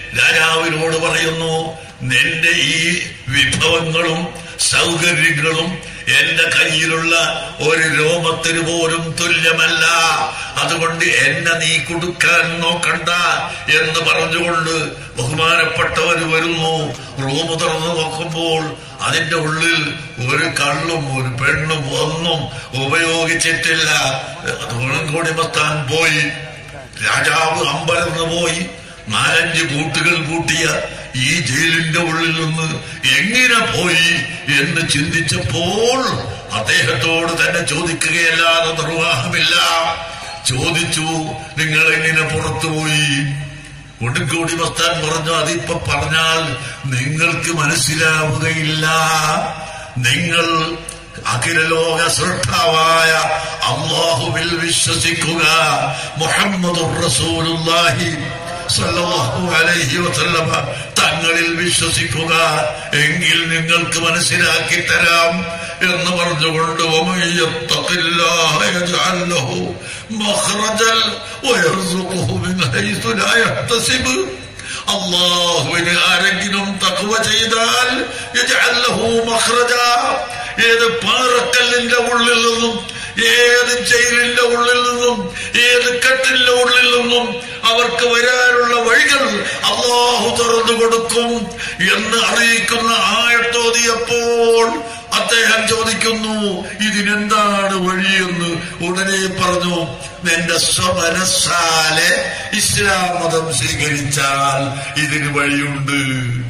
രാജാവിനോട് പറയുന്നു നിന്റെ ഈ വിഭവങ്ങളും സൗകര്യങ്ങളും എന്റെ കയ്യിലുള്ള ഒരു രോമത്തിന് പോലും തുല്യമല്ല അതുകൊണ്ട് എന്നെ നീ കൊടുക്കാൻ നോക്കണ്ട എന്ന് പറഞ്ഞുകൊണ്ട് ബഹുമാനപ്പെട്ടവർ വരുന്നു റൂം തുറന്നു നോക്കുമ്പോൾ അതിന്റെ ഉള്ളിൽ ഒരു കള്ളും ഒരു പെണ്ണും ഒന്നും ഉപയോഗിച്ചിട്ടില്ല അതുകൊണ്ടും കൂടി മത്താൻ പോയി രാജാവ് അമ്പരന്ന് പോയി നാലഞ്ച് കൂട്ടുകൾ കൂട്ടിയ ഈ ജയിലിന്റെ ഉള്ളിൽ നിന്ന് എങ്ങനെ പോയി എന്ന് ചിന്തിച്ചപ്പോൾ അദ്ദേഹത്തോട് തന്നെ ചോദിക്കുകയല്ലാതെ നിർവാഹമില്ല ചോദിച്ചു നിങ്ങൾ എങ്ങനെ പുറത്തുപോയി കൊടുക്കോടി വസ്താൻ പറഞ്ഞു അതിപ്പോ പറഞ്ഞാൽ നിങ്ങൾക്ക് മനസ്സിലാവുകയില്ല നിങ്ങൾ അഖിലലോക സൃഷ്ടാവായ അള്ളാഹുവിൽ വിശ്വസിക്കുക മുഹമ്മദ് റസൂലുള്ളാഹി സല്ലല്ലാഹു അലൈഹി വസല്ലമ തങ്ങളിൽ വിശ്വസിക്കുക എങ്കിൽ നിങ്ങൾക്ക് മനസ്സിലാക്കി തരാം എന്ന് പറഞ്ഞുകൊണ്ട് وَمَن يَتَّقِ اللَّهَ يَجْعَل لَّهُ مَخْرَجًا وَيَرْزُقْهُ مِنْ حَيْثُ لَا يَحْتَسِبُ അള്ളാഹുവിന് ആരെങ്കിലും തഖ്വ ചെയ്താൽ يَجْعَل لَّهُ مَخْرَجًا ഏത് പാറക്കല്ലിന്റെ ഉള്ളിൽ നിന്നും ഏത് ജയിലിന്റെ ഉള്ളിൽ നിന്നും ഏത് കെട്ടിന്റെ ഉള്ളിൽ നിന്നും അവർക്ക് വരാനുള്ള വഴികൾ അള്ളാഹു തുറന്നു കൊടുക്കും എന്ന് അറിയിക്കുന്ന ആയത്തോതിയപ്പോൾ അദ്ദേഹം ചോദിക്കുന്നു ഇതിനെന്താണ് വഴിയെന്ന് ഉടനെ പറഞ്ഞു നിന്റെ സ്വമനസ്സാലെ ഇസ്ലാം മതം സ്വീകരിച്ചാൽ ഇതിന് വഴിയുണ്ട്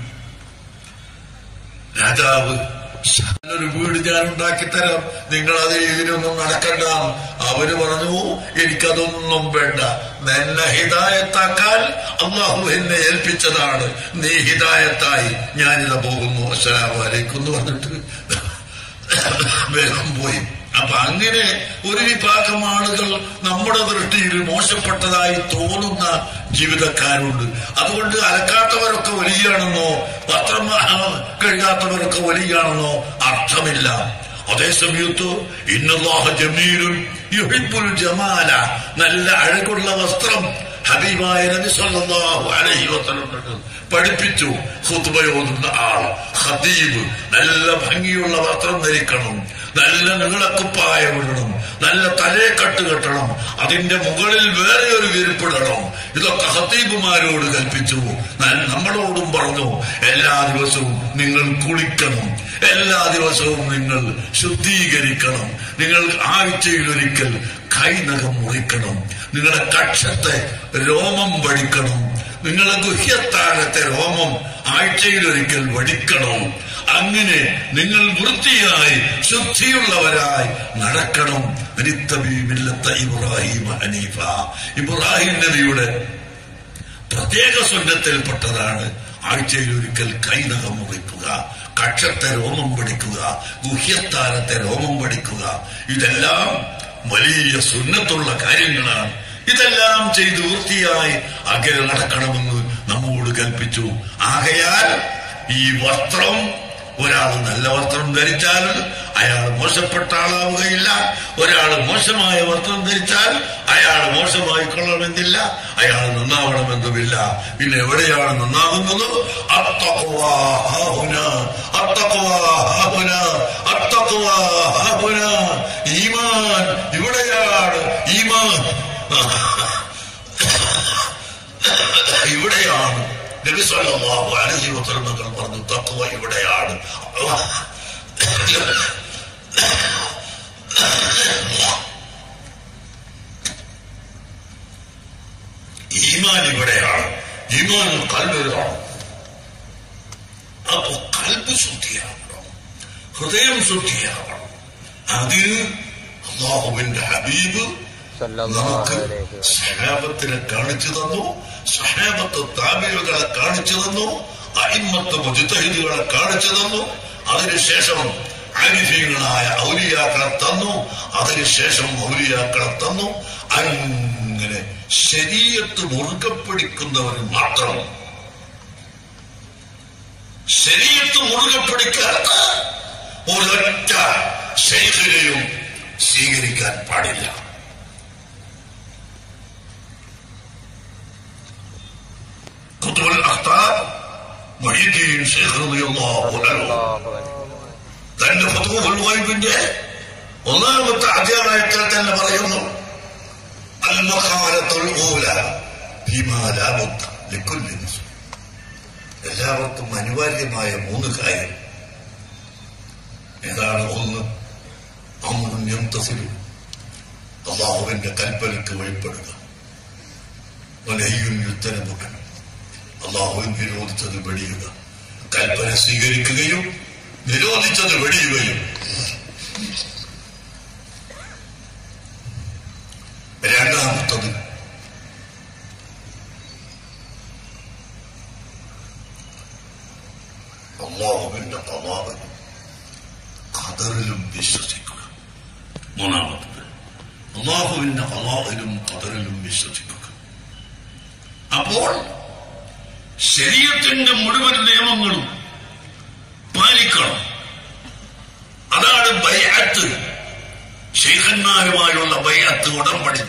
രാജാവ് ഒരു വീട് ഞാൻ ഉണ്ടാക്കി തരാം നിങ്ങൾ അത് ഇതിനൊന്നും നടക്കണ്ട അവര് പറഞ്ഞു എനിക്കതൊന്നും വേണ്ട എന്നെ ഹിതായത്താക്കാൻ അള്ളാഹു എന്നെ ഏൽപ്പിച്ചതാണ് നീ ഹിതായത്തായി ഞാനിതാ പോകുന്നു അസ്സലാമു അലൈക്കും എന്ന് പറഞ്ഞിട്ട് വേഗം പോയി അപ്പൊ അങ്ങനെ ഒരു വിഭാഗം ആളുകൾ നമ്മുടെ ദൃഷ്ടിയിൽ മോശപ്പെട്ടതായി തോന്നുന്ന ജീവിതക്കാരുണ്ട് അതുകൊണ്ട് അലക്കാത്തവരൊക്കെ വലിയാണെന്നോ പത്രം കഴുകാത്തവരൊക്കെ വലിയാണെന്നോ അർത്ഥമില്ല അതേ സമയത്ത് ഇന്നല്ലാഹ ജമീലുൻ യുഹിബ്ബുൽ ജമാല നല്ല അഴകുള്ള വസ്ത്രം ഹബീബായ നബി സല്ലല്ലാഹു അലൈഹി വസല്ലം പഠിപ്പിച്ചു ഖുത്ബയോതുന്ന ആൾ ഖതീബ് നല്ല ഭംഗിയുള്ള വസ്ത്രം ധരിക്കണം നല്ല നീളക്കുപ്പായം ഇടണം നല്ല തലയെക്കട്ട് കെട്ടണം അതിന്റെ മുകളിൽ വേറെ ഒരു വിരിപ്പിടണം ഇതൊക്കെ ഹത്തീബുമാരോട് കൽപ്പിച്ചു ന- നമ്മളോടും പറഞ്ഞു എല്ലാ ദിവസവും നിങ്ങൾ കുളിക്കണം എല്ലാ ദിവസവും നിങ്ങൾ ശുദ്ധീകരിക്കണം നിങ്ങൾ ആഴ്ചയിലൊരിക്കൽ കൈനകം മുറിക്കണം നിങ്ങളുടെ കക്ഷത്തെ രോമം വടിക്കണം നിങ്ങളുടെ ഗുഹ്യത്താഴത്തെ രോമം ആഴ്ചയിലൊരിക്കൽ വടിക്കണം അങ്ങനെ നിങ്ങൾ വൃത്തിയായി ശുദ്ധിയുള്ളവരായി നടക്കണം അനിത്തബീമില്ലത്ത ഇബ്രാഹിം ഹനീഫ ഇബ്രാഹിം നബിയുടെ പ്രത്യേക സുന്നത്തിൽപ്പെട്ടതാണ് ആഴ്ചയിൽ ഒരിക്കൽ കൈനകം മുറിക്കുക കക്ഷത്തെ രോമം പഠിക്കുക ഗുഹ്യത്താരത്തെ രോമം പഠിക്കുക ഇതെല്ലാം വലിയ സുന്നത്തുള്ള കാര്യങ്ങളാണ് ഇതെല്ലാം ചെയ്ത് വൃത്തിയായി അകലെ നടക്കണമെന്ന് നമ്മോട് കൽപ്പിച്ചു ആകയാൽ ഈ വസ്ത്രം ഒരാൾ നല്ല വസ്ത്രം ധരിച്ചാൽ അയാൾ മോശപ്പെട്ട ആളാവുകയില്ല ഒരാൾ മോശമായ വസ്ത്രം ധരിച്ചാൽ അയാൾ മോശമായി കൊള്ളണമെന്നില്ല അയാൾ നന്നാവണമെന്നുമില്ല പിന്നെ എവിടെയാണ് നന്നാകുന്നത് അത്തഖ്വാ ഹാഹുന, അത്തഖ്വാ ഹാഹുന, അത്തഖ്വാ ഹാഹുന. ഈമാൻ ഇവിടെയാണ് ഈമാൻ ഇവിടെയാണ് നബി സല്ലല്ലാഹു അലൈഹി വസല്ലം പറഞ്ഞു തഖ്വ ഇവിടെയാണ് ഈമാൻ ഇവിടെയാണ് ഈമാൻ കൽബിലാണ് അപ്പൊ കൽബ് ശുദ്ധിയാവണം ഹൃദയം ശുദ്ധിയാവണം അതിന് അള്ളാഹുവിന്റെ ഹബീബ് സല്ലല്ലാഹു നമുക്ക് അലൈഹി വസല്ലം. സഹാബത്തിനെ കാണിച്ചു തന്നു സഹാബത്ത് താബികളെ കാണിച്ചു തന്നു അയിമത്ത് മുജിത്തഹിദുകളെ കാണിച്ചു തന്നു അതിനുശേഷം ആരിഫീങ്ങളായ ഔലിയാക്കളെ തന്നു അതിനുശേഷം ഔലിയാക്കളെ തന്നു അങ്ങനെ ശരീരത്ത് മുറുകെ പിടിക്കുന്നവർ മാത്രം ശരീരത്ത് മുറുകെ പിടിക്കാത്ത ഒരൊറ്റ ശൈഖിനെയും സ്വീകരിക്കാൻ പാടില്ല കുത്തുബുൽ അഖ്താർ മൊഹീദ്ദീൻ ശൈഖ് റളിയല്ലാഹു അൻഹു അല്ലാഹു അക്ബർ. തന്റെ ഫതുഹുൽ ഗൈബിന്റെ ഒന്നാമത്തെ അധ്യായത്തിൽ തന്നെ പറയുന്നു അൽ മഖാലത്തുൽ ഊല ഫീമാ ലാ ബുദ്ദ ലിക്കുല്ലി മുസ്ലിം എല്ലാവർക്കും അനിവാര്യമായ മൂന്ന് കാര്യം ഏതാണ് ഒന്ന് അമ്രും യംതസിലും അള്ളാഹുവിന്റെ കൽപ്പനയ്ക്ക് വഴിപ്പെടുക വലയ്യും യുദ്ധനമുഖൻ അള്ളാഹുവിൻ വിരോധിച്ചത് വെടിയുക കൽപ്പന സ്വീകരിക്കുകയും നിരോധിച്ചത് വെടിയുകയും രണ്ടാമത്തത് അള്ളാഹുവിന്റെ പവാവിലും ഖദറിലും വിശ്വസിക്കുക മൂന്നാമത്തത് അള്ളാഹുവിന്റെ പവാവിലും ഖദറിലും വിശ്വസിക്കുക അപ്പോൾ ശരീരത്തിന്റെ മുഴുവൻ നിയമങ്ങളും പാലിക്കണം അതാണ് ബൈഅത്ത് ശൈഖന്മാരുമായുള്ള ബൈഅത്ത് ഉടമ്പടി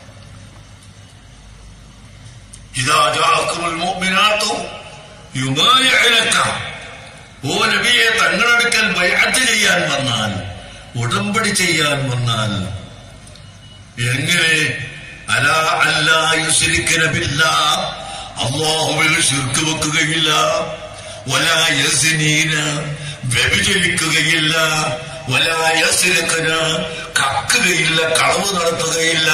ഇതാ ജാഅക്കുമുൽ മുഅ്മിനാത്തു യുബായിഅലക ഓ നബിയെ തങ്ങളടുക്കൽ ബൈഅത്ത് ചെയ്യാൻ വന്നാൽ ഉടമ്പടി ചെയ്യാൻ വന്നാൽ എങ്ങനെ അലാ അല്ലാ യുശ്രിക്കന ബില്ലാ അല്ലാഹുവിൽ ശിർക്ക് വെക്കുകയില്ല വലാ യസ്നീന വ്യഭിചരിക്കുകയില്ല വലാ യസ്രഖന കക്കുകയില്ല കളവ് നടത്തുകയില്ല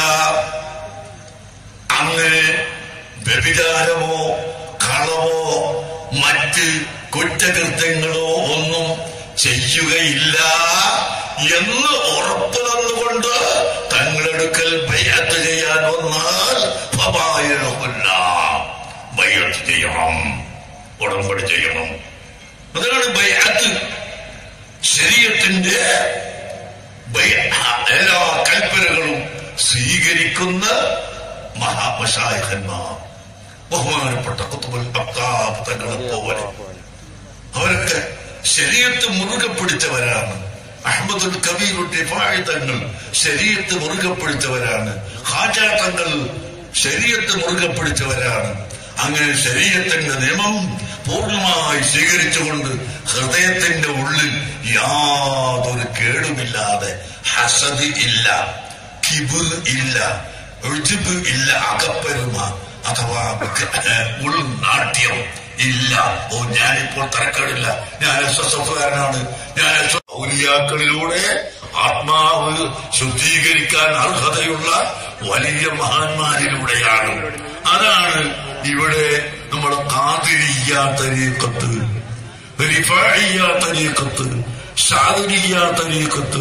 അങ്ങനെ വ്യഭിചാരമോ കളവോ മറ്റ് കുറ്റകൃത്യങ്ങളോ ഒന്നും ചെയ്യുകയില്ല എന്ന് ഉറപ്പു തന്നുകൊണ്ട് തങ്ങളെടുക്കൽ ബയ്യത്ത് ചെയ്യാൻ വന്നാൽ ഫബായിലുമില്ല. ബയ്യത്ത് ചെയ്യണം ഉടമ്പടി ചെയ്യണം അതാണ് ബയ്യത്ത് ശരീരത്തിന്റെ ബയ്യ- എല്ലാ കൽപ്പനകളും സ്വീകരിക്കുന്ന മഹാപശായകന്മാർ ബഹുമാനപ്പെട്ട കുത്തുബൽ അബ്താബ് തങ്ങളെ പോലെ അവരൊക്കെ ശരീരത്ത് മുറുകെ പിടിച്ചവരാണ് അഹമ്മദുൽ കബീർ ഡിഫായി തങ്ങൾ ശരീരത്ത് മുറുകെ പിടിച്ചവരാണ് ഹാജ തങ്ങൾ ശരീരത്ത് മുറുകെ പിടിച്ചവരാണ് അങ്ങനെ ശരീരത്തിന്റെ നിയമം പൂർണ്ണമായി സ്വീകരിച്ചുകൊണ്ട് ഹൃദയത്തിന്റെ ഉള്ളിൽ യാതൊരു കേടുമില്ലാതെ ഹസദ് ഇല്ല കിബിർ ഇല്ല ഉജ്ബ് ഇല്ല അകപ്പെരുമ അഥവാ ഉൾനാട്യം ഇല്ല ഓ ഞാനിപ്പോൾ തരക്കേടില്ല ഞാൻ എസ് എസ് എഫുകാരനാണ് ഞാൻ എസ് ഔലിയാക്കളിലൂടെ ആത്മാവ് ശുദ്ധീകരിക്കാൻ അർഹതയുള്ള വലിയ മഹാന്മാരിലൂടെയാണ് അതാണ് ഇവിടെ നമ്മൾ കാതിരിയ തരീക്കത്ത് റിഫായിയ തരീക്കത്ത് ഷാദിരിയ തരീക്കത്ത്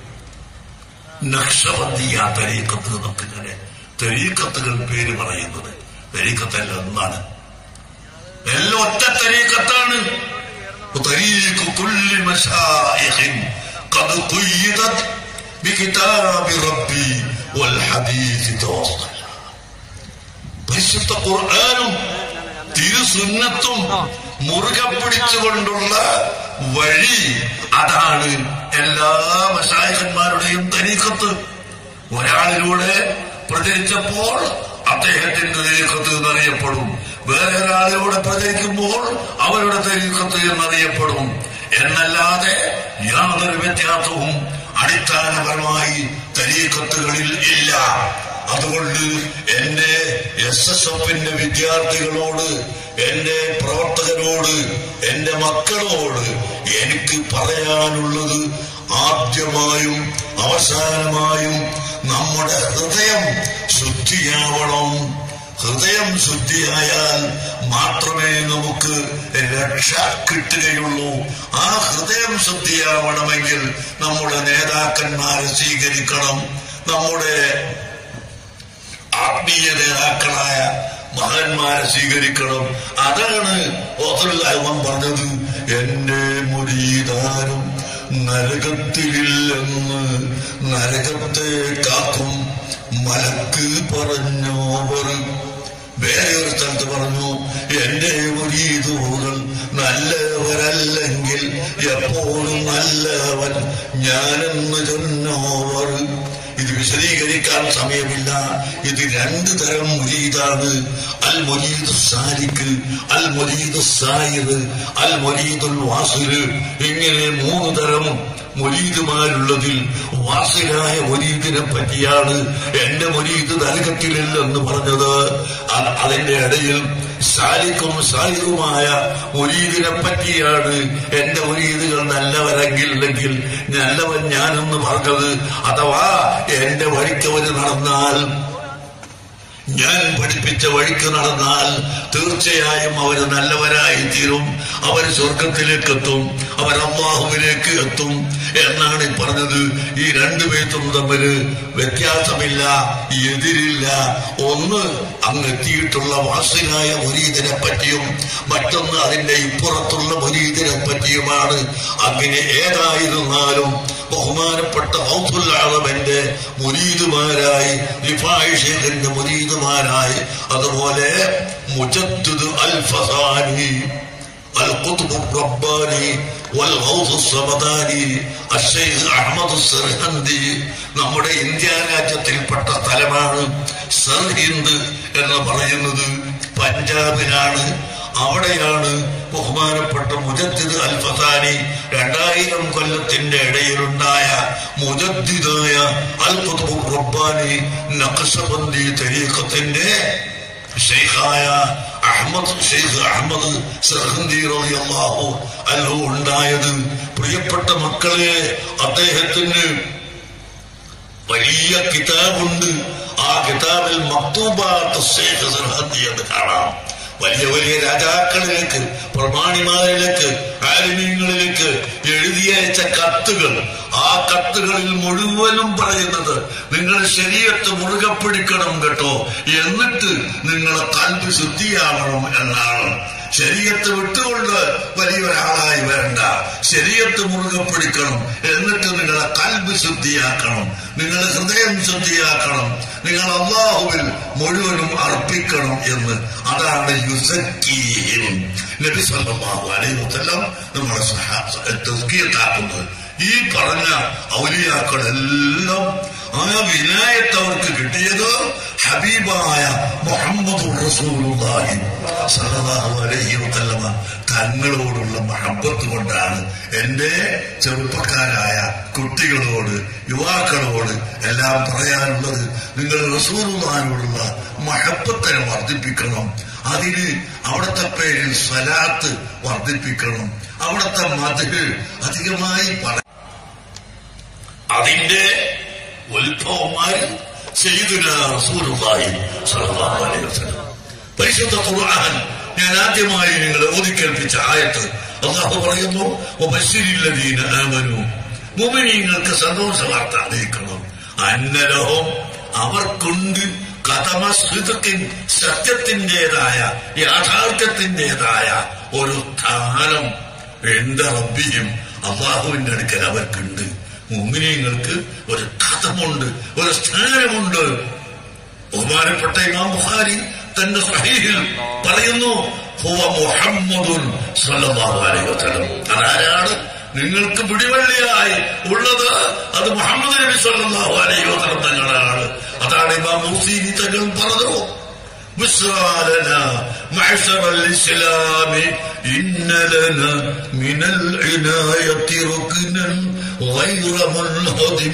നക്ഷബന്ദിയ തരീക്കത്ത് എന്നൊക്കെ ഇങ്ങനെ തരീക്കത്തുകൾ പേര് പറയുന്നത് തരീക്കത്തല്ല ഒന്നാണ് എല്ലാം ഒറ്റ തരീക്കത്താണ് طريق كل مشايخ قد قيدت بكتاب ربي والحديث توصل പരിശുദ്ധ ഖുർആാനും തിരുസുന്നത്തും മുറുകെ പിടിച്ചുകൊണ്ടുള്ള വഴി അതാണ് എല്ലാ മഷായകന്മാരുടെയും തരീക്കത്ത് ഒരാളിലൂടെ പ്രചരിച്ചപ്പോൾ അദ്ദേഹത്തിന്റെ തരീക്കത്ത് എന്നറിയപ്പെടും വേറെ ഒരാളിലൂടെ പ്രചരിക്കുമ്പോൾ അവരുടെ തരീക്കത്ത് എന്നറിയപ്പെടും എന്നല്ലാതെ യാതൊരു വ്യത്യാസവും അടിസ്ഥാനപരമായി തരീക്കത്തുകളിൽ ഇല്ല അതുകൊണ്ട് എന്റെ എസ് എസ് എഫിന്റെ വിദ്യാർത്ഥികളോട് എന്റെ പ്രവർത്തകരോട് എന്റെ മക്കളോട് എനിക്ക് പറയാനുള്ളത് ആദ്യമായും അവസാനമായും നമ്മുടെ ഹൃദയം ശുദ്ധിയാവണം ഹൃദയം ശുദ്ധിയായാൽ മാത്രമേ നമുക്ക് രക്ഷ കിട്ടുകയുള്ളൂ ആ ഹൃദയം ശുദ്ധിയാവണമെങ്കിൽ നമ്മുടെ നേതാക്കന്മാരെ സ്വീകരിക്കണം നമ്മുടെ ആത്മീയ നേതാക്കളായ മഹാന്മാരെ സ്വീകരിക്കണം അതാണ് ഓത്തല്ലായ്മ പറഞ്ഞത് എന്റെ മുരീതാരും നരകത്തിലില്ലെന്ന് നരകത്തെ കാക്കും മലക്ക് പറഞ്ഞോവർ വേറെ ഒരു സ്ഥലത്ത് പറഞ്ഞു എന്റെ മുരീതുകൾ നല്ലവരല്ലെങ്കിൽ എപ്പോഴും നല്ലവൻ ഞാനെന്ന് ചൊന്നോവർ ഇത് വിശദീകരിക്കാൻ സമയമില്ല ഇത് രണ്ട് തരം മുരീദാണ് അൽ മൊരീദ് സാലിക്ക് അൽ മൊരീദ് സായിദ് അൽ മൊരീദുൽ വാസില് ഇങ്ങനെ മൂന്ന് തരം മൊരീദുമാരുള്ളതിൽ വാസിലായ മൊരീദിനെ പറ്റിയാണ് എന്റെ മൊരീദ് നരകത്തിലില്ലെന്ന് പറഞ്ഞത് അ- അതിന്റെ ഇടയിൽ സാലിക്കും സാലികുമായ മുരീദിനെ പറ്റിയാണ് എന്റെ മുരീദുകൾ നല്ലവരെങ്കിൽ നല്ലവൻ ഞാനെന്ന് പറഞ്ഞത് അഥവാ എന്റെ വഴിക്കവര് നടന്നാൽ ഞാൻ പഠിപ്പിച്ച വഴിക്ക് നടന്നാൽ തീർച്ചയായും അവര് നല്ലവരായി തീരും അവർ സ്വർഗത്തിലേക്ക് എത്തും അവർ അള്ളാഹുവിലേക്ക് എത്തും എന്നാണ് ഈ പറഞ്ഞത് ഈ രണ്ടു പേർക്കും തമ്മിൽ വ്യത്യാസമില്ല എതിരില്ല ഒന്ന് അങ്ങ് എത്തിയിട്ടുള്ള വാസിനായ മുരീദിനെ പറ്റിയും മറ്റൊന്ന് അതിന്റെ ഇപ്പുറത്തുള്ള മുരീദിനെ പറ്റിയുമാണ് അങ്ങനെ ഏതായിരുന്നാലും ബഹുമാനപ്പെട്ട ഔസുല്ലാളവന്റെ മുരീദുമാരായി റിഫായ് ഷേഖിന്റെ മുരീദുമാരായി അതുപോലെ മുജദ്ദുദ് അൽ ഫസാനി القطب الرباني والغوث الصمداني الشيخ അഹമ്മദ് സർഹന്ദി നമ്മുടെ ഇന്ത്യ രാജ്യത്തിൽപ്പെട്ട സ്ഥലമാണ് സർഹിന്ദ് എന്ന് പറയുന്നത് പഞ്ചാബിലാണ് അവിടെയാണ് ബഹുമാനപ്പെട്ട മുജദ്ദിദ് അൽ ഫസാനി രണ്ടായിരം കൊല്ലത്തിന്റെ ഇടയിലുണ്ടായ മുജദ്ദിദായ അൽ ഖുത്ബ് റബ്ബാനി നഖശബന്ദി തരീഖത്തിന്റെ ഷെയ്ഖായ അഹമ്മദ് ഷെയ്ഖ് അഹമ്മദ് സർഹന്ദി റളിയല്ലാഹു അൻഹു ഉണ്ടായത് പ്രിയപ്പെട്ട മക്കളെ അദ്ദേഹത്തിന് വലിയ കിതാബുണ്ട് ആ കിതാബിൽ മക്തൂബാത്ത് ഷെയ്ഖ് സർഹന്ദി എന്ന് കാണാം വലിയ വലിയ രാജാക്കളിലേക്ക് പ്രമാണിമാരിലേക്ക് ആലിമീങ്ങളിലേക്ക് എഴുതിയയച്ച കത്തുകൾ ആ കത്തുകളിൽ മുഴുവനും പറയുന്നത് നിങ്ങൾ ശരീരത്ത് മുറുകെ പിടിക്കണം കേട്ടോ എന്നിട്ട് നിങ്ങളെ കൽബ് ശുദ്ധിയാവണം എന്നാണ് ശരീരത്ത് വിട്ടുകൊണ്ട് വലിയൊരാളായി വരണ്ട ശരീരത്ത് മുറുകെ പിടിക്കണം എന്നിട്ട് നിങ്ങളെ കൽബ് ശുദ്ധിയാക്കണം നിങ്ങളെ ഹൃദയം ശുദ്ധിയാക്കണം നിങ്ങൾ അള്ളാഹുവിൽ മുഴുവനും അർപ്പിക്കണം എന്ന് അതാണ് യുസക്കീഹിം നബി സല്ലല്ലാഹു അലൈഹി വസല്ലം നമ്മളെ തസ്കീയത്താക്കുന്നത് ഈ പറഞ്ഞ ഔലിയാക്കളെല്ലാം ആ വിനായത്ത് അവർക്ക് കിട്ടിയത് ഹബീബായ മുഹമ്മദ് റസൂലുള്ളാഹി സല്ലല്ലാഹു അലൈഹി വസല്ലമ തങ്ങളോടുള്ള മഹബത്ത് കൊണ്ടാണ് എന്റെ ചെറുപ്പക്കാരായ കുട്ടികളോട് യുവാക്കളോട് എല്ലാം പറയാനുള്ളത് നിങ്ങൾ റസൂലുള്ളാഹിനോടുള്ള മഹബത്തിനെ വർദ്ധിപ്പിക്കണം അതിന് അവിടുത്തെ പേരിൽ സ്വലാത്ത് വർദ്ധിപ്പിക്കണം അവിടുത്തെ മതിൽ അധികമായി പറ അതിന്റെ ഉത്ഭവന്മാര് സയ്യിദുന റസൂലുള്ളാഹി സ്വല്ലല്ലാഹു അലൈഹി വസല്ലം പരിശുദ്ധ ഖുർആൻ ഞാൻ ആദ്യമായി നിങ്ങളെ ഓതിക്കേൽപ്പിച്ച ആയത്ത് അള്ളാഹു പറയുന്നു വബശ്ശിരില്ലദീന ആമനു മുഅ്മിനീങ്ങൾക്ക് സന്തോഷ വാർത്ത അറിയിക്കണം അന്നലഹും അവർക്കുണ്ട് കഥമസ്കൃതത്തിൻ സത്യത്തിൻ്റെതായ യാഥാർത്ഥ്യത്തിൻ്റെതായ ഒരു സ്ഥാനം എന്റെ റബ്ബിയും അള്ളാഹുവിന്റെ അടുക്കൽ അവർക്കുണ്ട് മുമ്മിനീങ്ങൾക്ക് ഒരു കഥമുണ്ട് ഒരു സ്ഥാനമുണ്ട് ബഹുമാനപ്പെട്ട ഇമാം ബുഖാരി തന്റെ സഹീഹിൽ പറയുന്നു ഹുവ മുഹമ്മദുൻ സല്ലല്ലാഹു അലൈഹി വസല്ലം അതാരാണ് നിങ്ങൾക്ക് പിടിവള്ളിയായി ഉള്ളത് അത് മുഹമ്മദ് നബി സല്ലല്ലാഹു അലൈഹി വസല്ലം തങ്ങളാണ് അതാണ് ഇമാം മൂസീനി തങ്ങൾ പറഞ്ഞു بشرى لنا معشر الإسلام إن لنا من العناية ركنا غير منهدم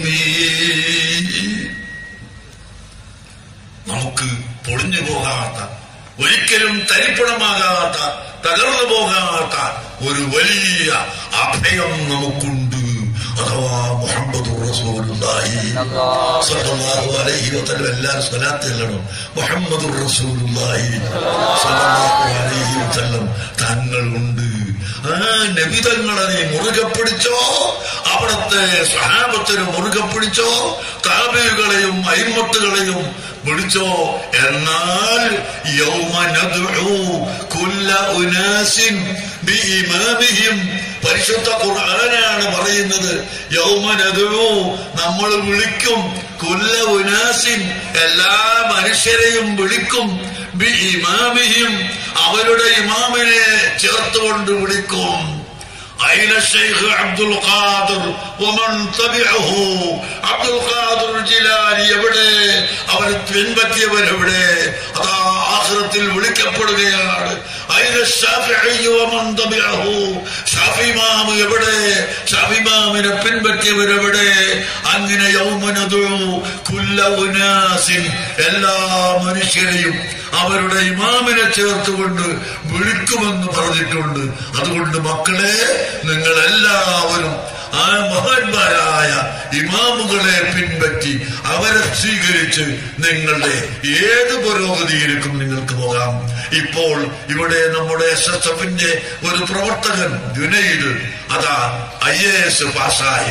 നമുക്ക് പൊളിഞ്ഞു പോകാത്ത ഒരിക്കലും തരിപ്പണമാകാത്ത തകർന്നു പോകാത്ത ഒരു വലിയ അഭയം നമുക്കുണ്ട് അഥവാ മുഹമ്മദ് റസൂലുള്ളാഹി സല്ലല്ലാഹു അലൈഹി വസല്ലം എല്ലാവരും സ്വലാത്ത് ചെല്ലണം മുഹമ്മദ് റസൂലുള്ളാഹി സല്ലല്ലാഹു അലൈഹി വസല്ലം തങ്ങളുണ്ട് ആ നബിതങ്ങളെ നീ മുറുകെ പിടിച്ചോ അവിടുത്തെ സഹാബത്തിന് മുറുകെ പിടിച്ചോ താബികളെയും അയിമത്തുകളെയും പിടിച്ചോ എന്നാൽ യൗമ നദ്ഉ കുല്ല ഉനാസിൻ ബിഇമാമിഹിം പരിശുദ്ധ ഖുർആനാണ് പറയുന്നത് യൗമ നദ്ഉ നമ്മൾ വിളിക്കും കുല്ല ഉനാസിൻ എല്ലാ മനുഷ്യരെയും വിളിക്കും ബി ഇമാമിഹിം അവരുടെ ഇമാമിനെ ചേർത്തുകൊണ്ട് വിളിക്കും أين الشيخ عبد القادر ومن تبعه عبد القادر الجിലാനി എവിടെ അവൻ പിൻപറ്റിയവർ എവിടെ അതാ ആഖിറത്തിൽ വിളിക്കപ്പെടുകയാണ് അയിന ശാഫിഈ വമൻ തബിഅഹു ഷാഫി ഇമാം എവിടെ ഷാഫി ഇമാമിനെ പിൻപറ്റിയവർ എവിടെ അങ്ങനെ യൗമനദു കുല്ല ഉനാസിൻ എല്ലാ മനുഷ്യരെയും അവരുടെ ഇമാമിനെ ചേർത്തുകൊണ്ട് വിളിക്കുമെന്ന് പറഞ്ഞിട്ടുണ്ട് അതുകൊണ്ട് മക്കളെ നിങ്ങൾ എല്ലാവരും ആ മഹാന്മാരായ ഇമാമുകളെ പിൻപറ്റി അവരെ സ്വീകരിച്ച് നിങ്ങളുടെ ഏത് പുരോഗതിയിലേക്കും നിങ്ങൾക്ക് പോകാം ഇപ്പോൾ ഇവിടെ നമ്മുടെ എസ് എസ് എഫിന്റെ ഒരു പ്രവർത്തകൻ ജുനൈദ് അതാ ഐ എ എസ് പാസ്സായി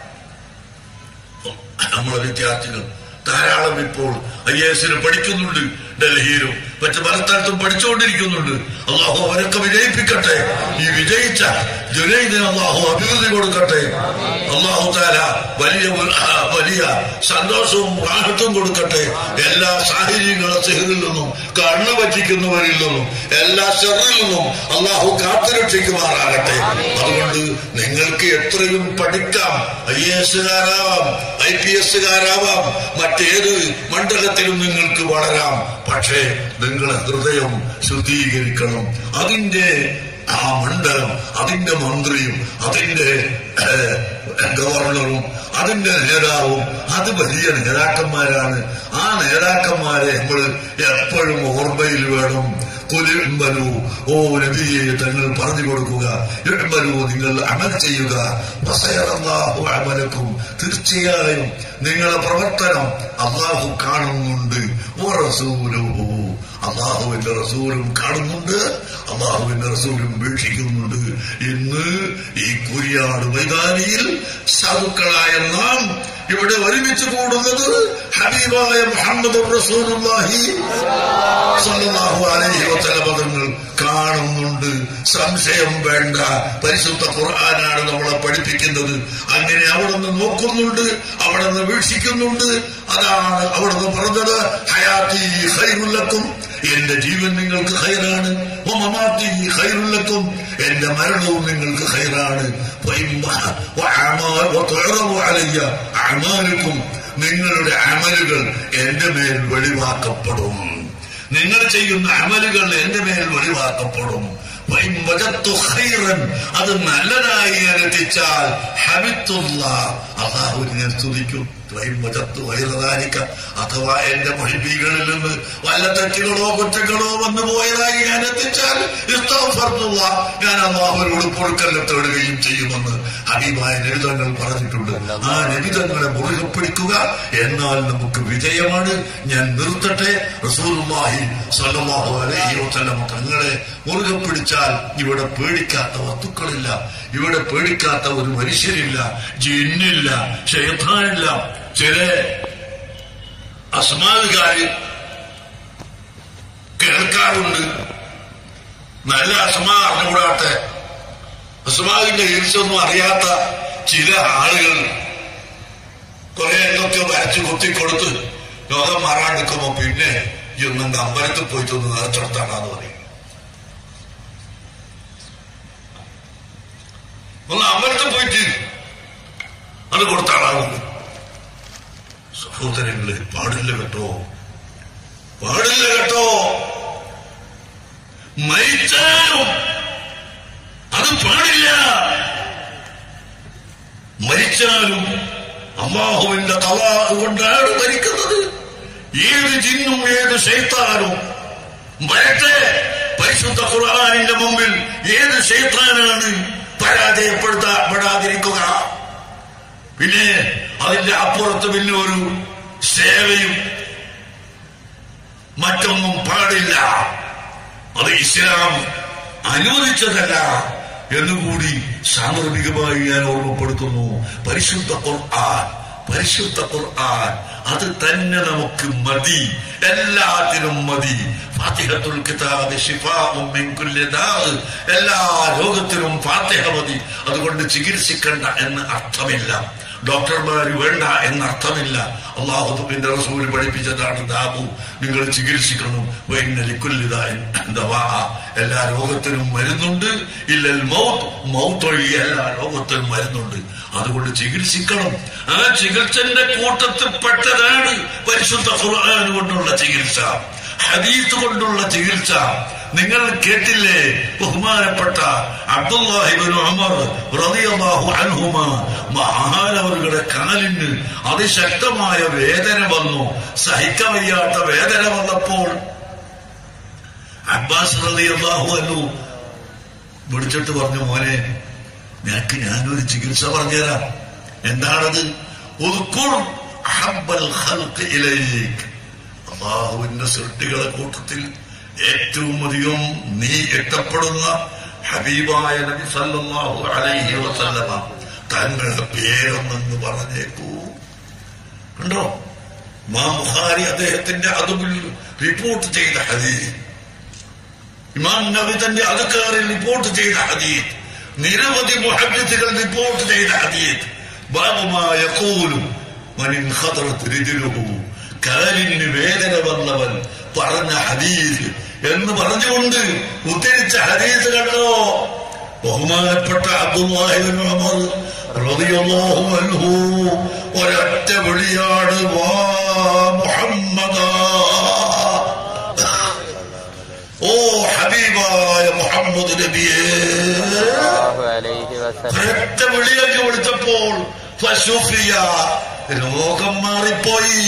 നമ്മളെ വിദ്യാർത്ഥികൾ ധാരാളം ഇപ്പോൾ ഐ എ എസിന് പഠിക്കുന്നുണ്ട് ഡൽഹിയിലും മറ്റ് പല സ്ഥലത്തും പഠിച്ചുകൊണ്ടിരിക്കുന്നുണ്ട് അള്ളാഹു അവരൊക്കെ വിജയിപ്പിക്കട്ടെ ഈ വിജയിച്ച ജുനൈദിന് അള്ളാഹു അഭിവൃദ്ധി കൊടുക്കട്ടെ അള്ളാഹു താല വലിയ ആ, വലിയ സന്തോഷവും പ്രാണത്വം കൊടുക്കട്ടെ എല്ലാ സാഹചര്യങ്ങളും സിഹറിൽ നിന്നും കണ്ണു പറ്റിക്കുന്നവരിൽ നിന്നും എല്ലാ ചെറിൽ നിന്നും അള്ളാഹു കാത്തുരക്ഷിക്കുമാറാകട്ടെ അതുകൊണ്ട് നിങ്ങൾക്ക് എത്രയും പഠിക്കാം ഐ എ എസുകാരാവാം ഐ പി എസുകാരാവാം മറ്റേത് മണ്ഡലത്തിലും നിങ്ങൾക്ക് വളരാം പക്ഷേ നിങ്ങളെ ഹൃദയം ശുദ്ധീകരിക്കണം അതിന്റെ ആ മണ്ഡലം അതിന്റെ മന്ത്രിയും അതിന്റെ ഏഹ്, ഗവർണറും അതിന്റെ നേതാവും അത് വലിയ നേതാക്കന്മാരാണ് ആ നേതാക്കന്മാരെ നമ്മൾ എപ്പോഴും ഓർമ്മയിൽ വേണം കുലിമ്പലു ഓ നബിയെ തങ്ങൾ പറഞ്ഞു കൊടുക്കുക ഇഴമ്പലു നിങ്ങൾ അമൽ ചെയ്യുക വസയറല്ലാഹു അമലക്കും തീർച്ചയായും നിങ്ങളെ പ്രവർത്തനം അള്ളാഹു കാണുന്നുണ്ട് ഓ റസൂലുഹു അള്ളാഹുവിന്റെ റസൂലും കാണുന്നുണ്ട് അള്ളാഹുവിന്റെ റസൂലും വീക്ഷിക്കുന്നുണ്ട് ഇന്ന് ഈ കുരിയാട് മൈതാനിയിൽ സാധുക്കളായ നാം ഇവിടെ ഒരുമിച്ച് കൂടുന്നത് ഹബീബായ മുഹമ്മദ് റസൂലുള്ളാഹി സല്ലല്ലാഹു അലൈഹി വസല്ലം പദങ്ങൾ കാണുന്നുണ്ട് സംശയം വേണ്ട പരിശുദ്ധ ഖുർആനാണ് നമ്മളെ പഠിപ്പിക്കുന്നത് അങ്ങനെ അവിടെ നിന്ന് നോക്കുന്നുണ്ട് അവിടെ നിന്ന് വീക്ഷിക്കുന്നുണ്ട് അതാണ് അവിടെ നിന്ന് പറഞ്ഞത് ഹയാത്തി ഖൈറുല്ലക്കും എന്റെ ജീവൻ നിങ്ങൾക്ക് ഹൈറാണ് മമാത്തി ഹൈറുല്ലക്കും എന്റെ മരണവും നിങ്ങൾക്ക് ഹൈറാണ് അമാലുക്കും നിങ്ങളുടെ അമലുകൾ എന്റെ മേൽ വെളിവാക്കപ്പെടും നിങ്ങൾ ചെയ്യുന്ന അമലുകൾ എന്റെ മേൽ വെളിവാക്കപ്പെടും വൈൻ വജത്തു ഖൈറൻ അത് നല്ലതായി ഞാൻ എത്തിച്ചാൽ ഹബിത്തുള്ള അള്ളാഹുവിനെ സ്തുതിക്കും വൈൻ വജത്തു വൈറതാനിക്ക അഥവാ എന്റെ മൊഴിബികളിൽ നിന്ന് വല്ല തെറ്റുകളോ കുറ്റങ്ങളോ വന്നു പോയതായി ഞാൻ എത്തിച്ചാൽ ഇസ്തഗ്ഫർത്തുള്ള ഞാൻ അള്ളാഹുവിനോട് പൊറുക്കല്ല തേടുകയും ചെയ്യുമെന്ന് ഹബീബായ ലളിതങ്ങൾ പറഞ്ഞിട്ടുണ്ട് ആ ലളിതങ്ങളെ മുറുകെ പിടിക്കുക എന്നാൽ നമുക്ക് വിജയമാണ് ഞാൻ നിർത്തട്ടെ റസൂലുള്ളാഹി സ്വല്ലല്ലാഹു അലൈഹി വസല്ലം തങ്ങളെ മുറുകെ പിടിച്ചാൽ ഇവിടെ പേടിക്കാത്ത വസ്തുക്കളില്ല ഇവിടെ പേടിക്കാത്ത ഒരു മനുഷ്യരില്ല ജിന്നില്ല ക്ഷേത്രമില്ല ചില അസ്മാകാര് കേൾക്കാറുണ്ട് നല്ല അസ്മാ അറിഞ്ഞുകൂടാട്ടെ അസ്മാവിന്റെ ഈർച്ചൊന്നും അറിയാത്ത ചില ആളുകൾ കുറെ എന്തൊക്കെ വരച്ചു കുത്തിക്കൊടുത്ത് രോഗം മാറാൻ നിൽക്കുമ്പോ പിന്നെ ഈ ഒന്നും അമ്പലത്തിൽ പോയിട്ടൊന്ന് നേർച്ചെടുത്താണെന്ന് പറയും ഒന്ന് അമ്പലത്തിൽ പോയിട്ട് അത് കൊടുത്താളാകുന്നു സഹോദരങ്ങളെ പാടില്ല കേട്ടോ പാടില്ല കേട്ടോ മരിച്ചാലും അത് പാടില്ല മരിച്ചാലും അള്ളാഹുവിന്റെ തലാഹ് കൊണ്ടാണ് മരിക്കുന്നത് ഏത് ജിന്നും ഏത് ശൈത്താനും വരട്ടെ പരിശുദ്ധ ഖുർആാനിന്റെ മുമ്പിൽ ഏത് ശൈത്താനാണ് പരാജയപ്പെടുത്തപ്പെടാതിരിക്കുക പിന്നെ അതിന്റെ അപ്പുറത്ത് പിന്നെ ഒരു സേവയും മറ്റൊന്നും പാടില്ല അത് ഇസ്ലാം അനുവദിച്ചതല്ല എന്നുകൂടി സാന്ദർഭികമായി ഞാൻ ഓർമ്മപ്പെടുത്തുന്നു പരിശുദ്ധ ഖുർആൻ പരിശുദ്ധ ഖുർആൻ അത് തന്നെ നമുക്ക് മതി എല്ലാത്തിനും മതി ഫാത്തിഹത്തുൽ കിതാബ് ശിഫാഉം മിൻ കുല്ലി ദാഅ് എല്ലാ രോഗത്തിനും ഫാത്തിഹ മതി അതുകൊണ്ട് ചികിത്സിക്കണ്ട എന്ന് അർത്ഥമില്ല ഡോക്ടർമാര് വേണ്ട എന്നർത്ഥമില്ല അള്ളാഹുബിന്റെ റസൂൽ പഠിപ്പിച്ചതാണ് ദാബു നിങ്ങൾ ചികിത്സിക്കണം വൈന്നലിക്കുല്ലിതായ ദവാ എല്ലാ രോഗത്തിനും മരുന്നുണ്ട് ഇല്ലൽ മൗത്ത് മൗത്ത് ഒഴികെ എല്ലാ രോഗത്തിനും മരുന്നുണ്ട് അതുകൊണ്ട് ചികിത്സിക്കണം ആ ചികിത്സന്റെ കൂട്ടത്തിൽ പെട്ടതാണ് പരിശുദ്ധ ഖുർആൻ കൊണ്ടുള്ള ചികിത്സ ഹദീസ് കൊണ്ടുള്ള ചികിത്സ നിങ്ങൾ കേട്ടില്ലേ ബഹുമാനപ്പെട്ട അബ്ദുല്ലാഹിബിൻ ഉമർ റളിയല്ലാഹു അൻഹുമ മഹാനവരുടെ കാലിന് അതിശക്തമായ വേദന വന്നു സഹിക്കാൻ വയ്യാത്ത വേദന വന്നപ്പോൾ അബ്ബാസ് റളിയല്ലാഹു അൻഹു വിളിച്ചിട്ട് പറഞ്ഞു മോനെ നിനക്ക് ഞാനൊരു ചികിത്സ പറഞ്ഞുതരാം എന്താണത് ഉദ്കുർ അഹബ്ബൽ ഖൽഖ് ഇലൈക് അള്ളാഹുവിന്റെ സൃഷ്ടികളെ കൂട്ടത്തിൽ ഏറ്റവും അധികം നീ ഇഷ്ടപ്പെടുന്ന ഹബീബായ നബി സല്ലല്ലാഹു അലൈഹി വസല്ലമ തങ്ങളുടെ പേരൊന്നെന്ന് പറഞ്ഞേക്കൂ കണ്ടോ മാ ബുഖാരി അദ്ദേഹത്തിന്റെ അതുമിൽ റിപ്പോർട്ട് ചെയ്ത ഹദീസ് ഇമാം നബി തന്റെ അതുക്കാരിൽ റിപ്പോർട്ട് ചെയ്ത ഹദീസ് നിരവധി മുഹദ്ദിസുകൾ റിപ്പോർട്ട് ചെയ്ത ഹദീസ് ബാബുമായ കൂലും മനിൻ ഖദറത്ത് രിജുലുഹു കാലിന് വേദന വന്നവൻ പറഞ്ഞ ഹദീസ് എന്ന് പറഞ്ഞുകൊണ്ട് ഉദ്ധരിച്ച ഹദീസ് കണ്ടോ ബഹുമാനപ്പെട്ട അബ്ദുല്ലാഹിബിൻ ഉമർ റളിയല്ലാഹു അൻഹു ഒരൊറ്റ വിളിയാണ് വാ മുഹമ്മദാ ഓ ഹബീബായ മുഹമ്മദ് നബിയേ സല്ലല്ലാഹു അലൈഹി വസല്ലം ഒരൊറ്റ വിളിയൊക്കെ വിളിച്ചപ്പോൾ ഫശുഫിയ രോഗം മാറിപ്പോയി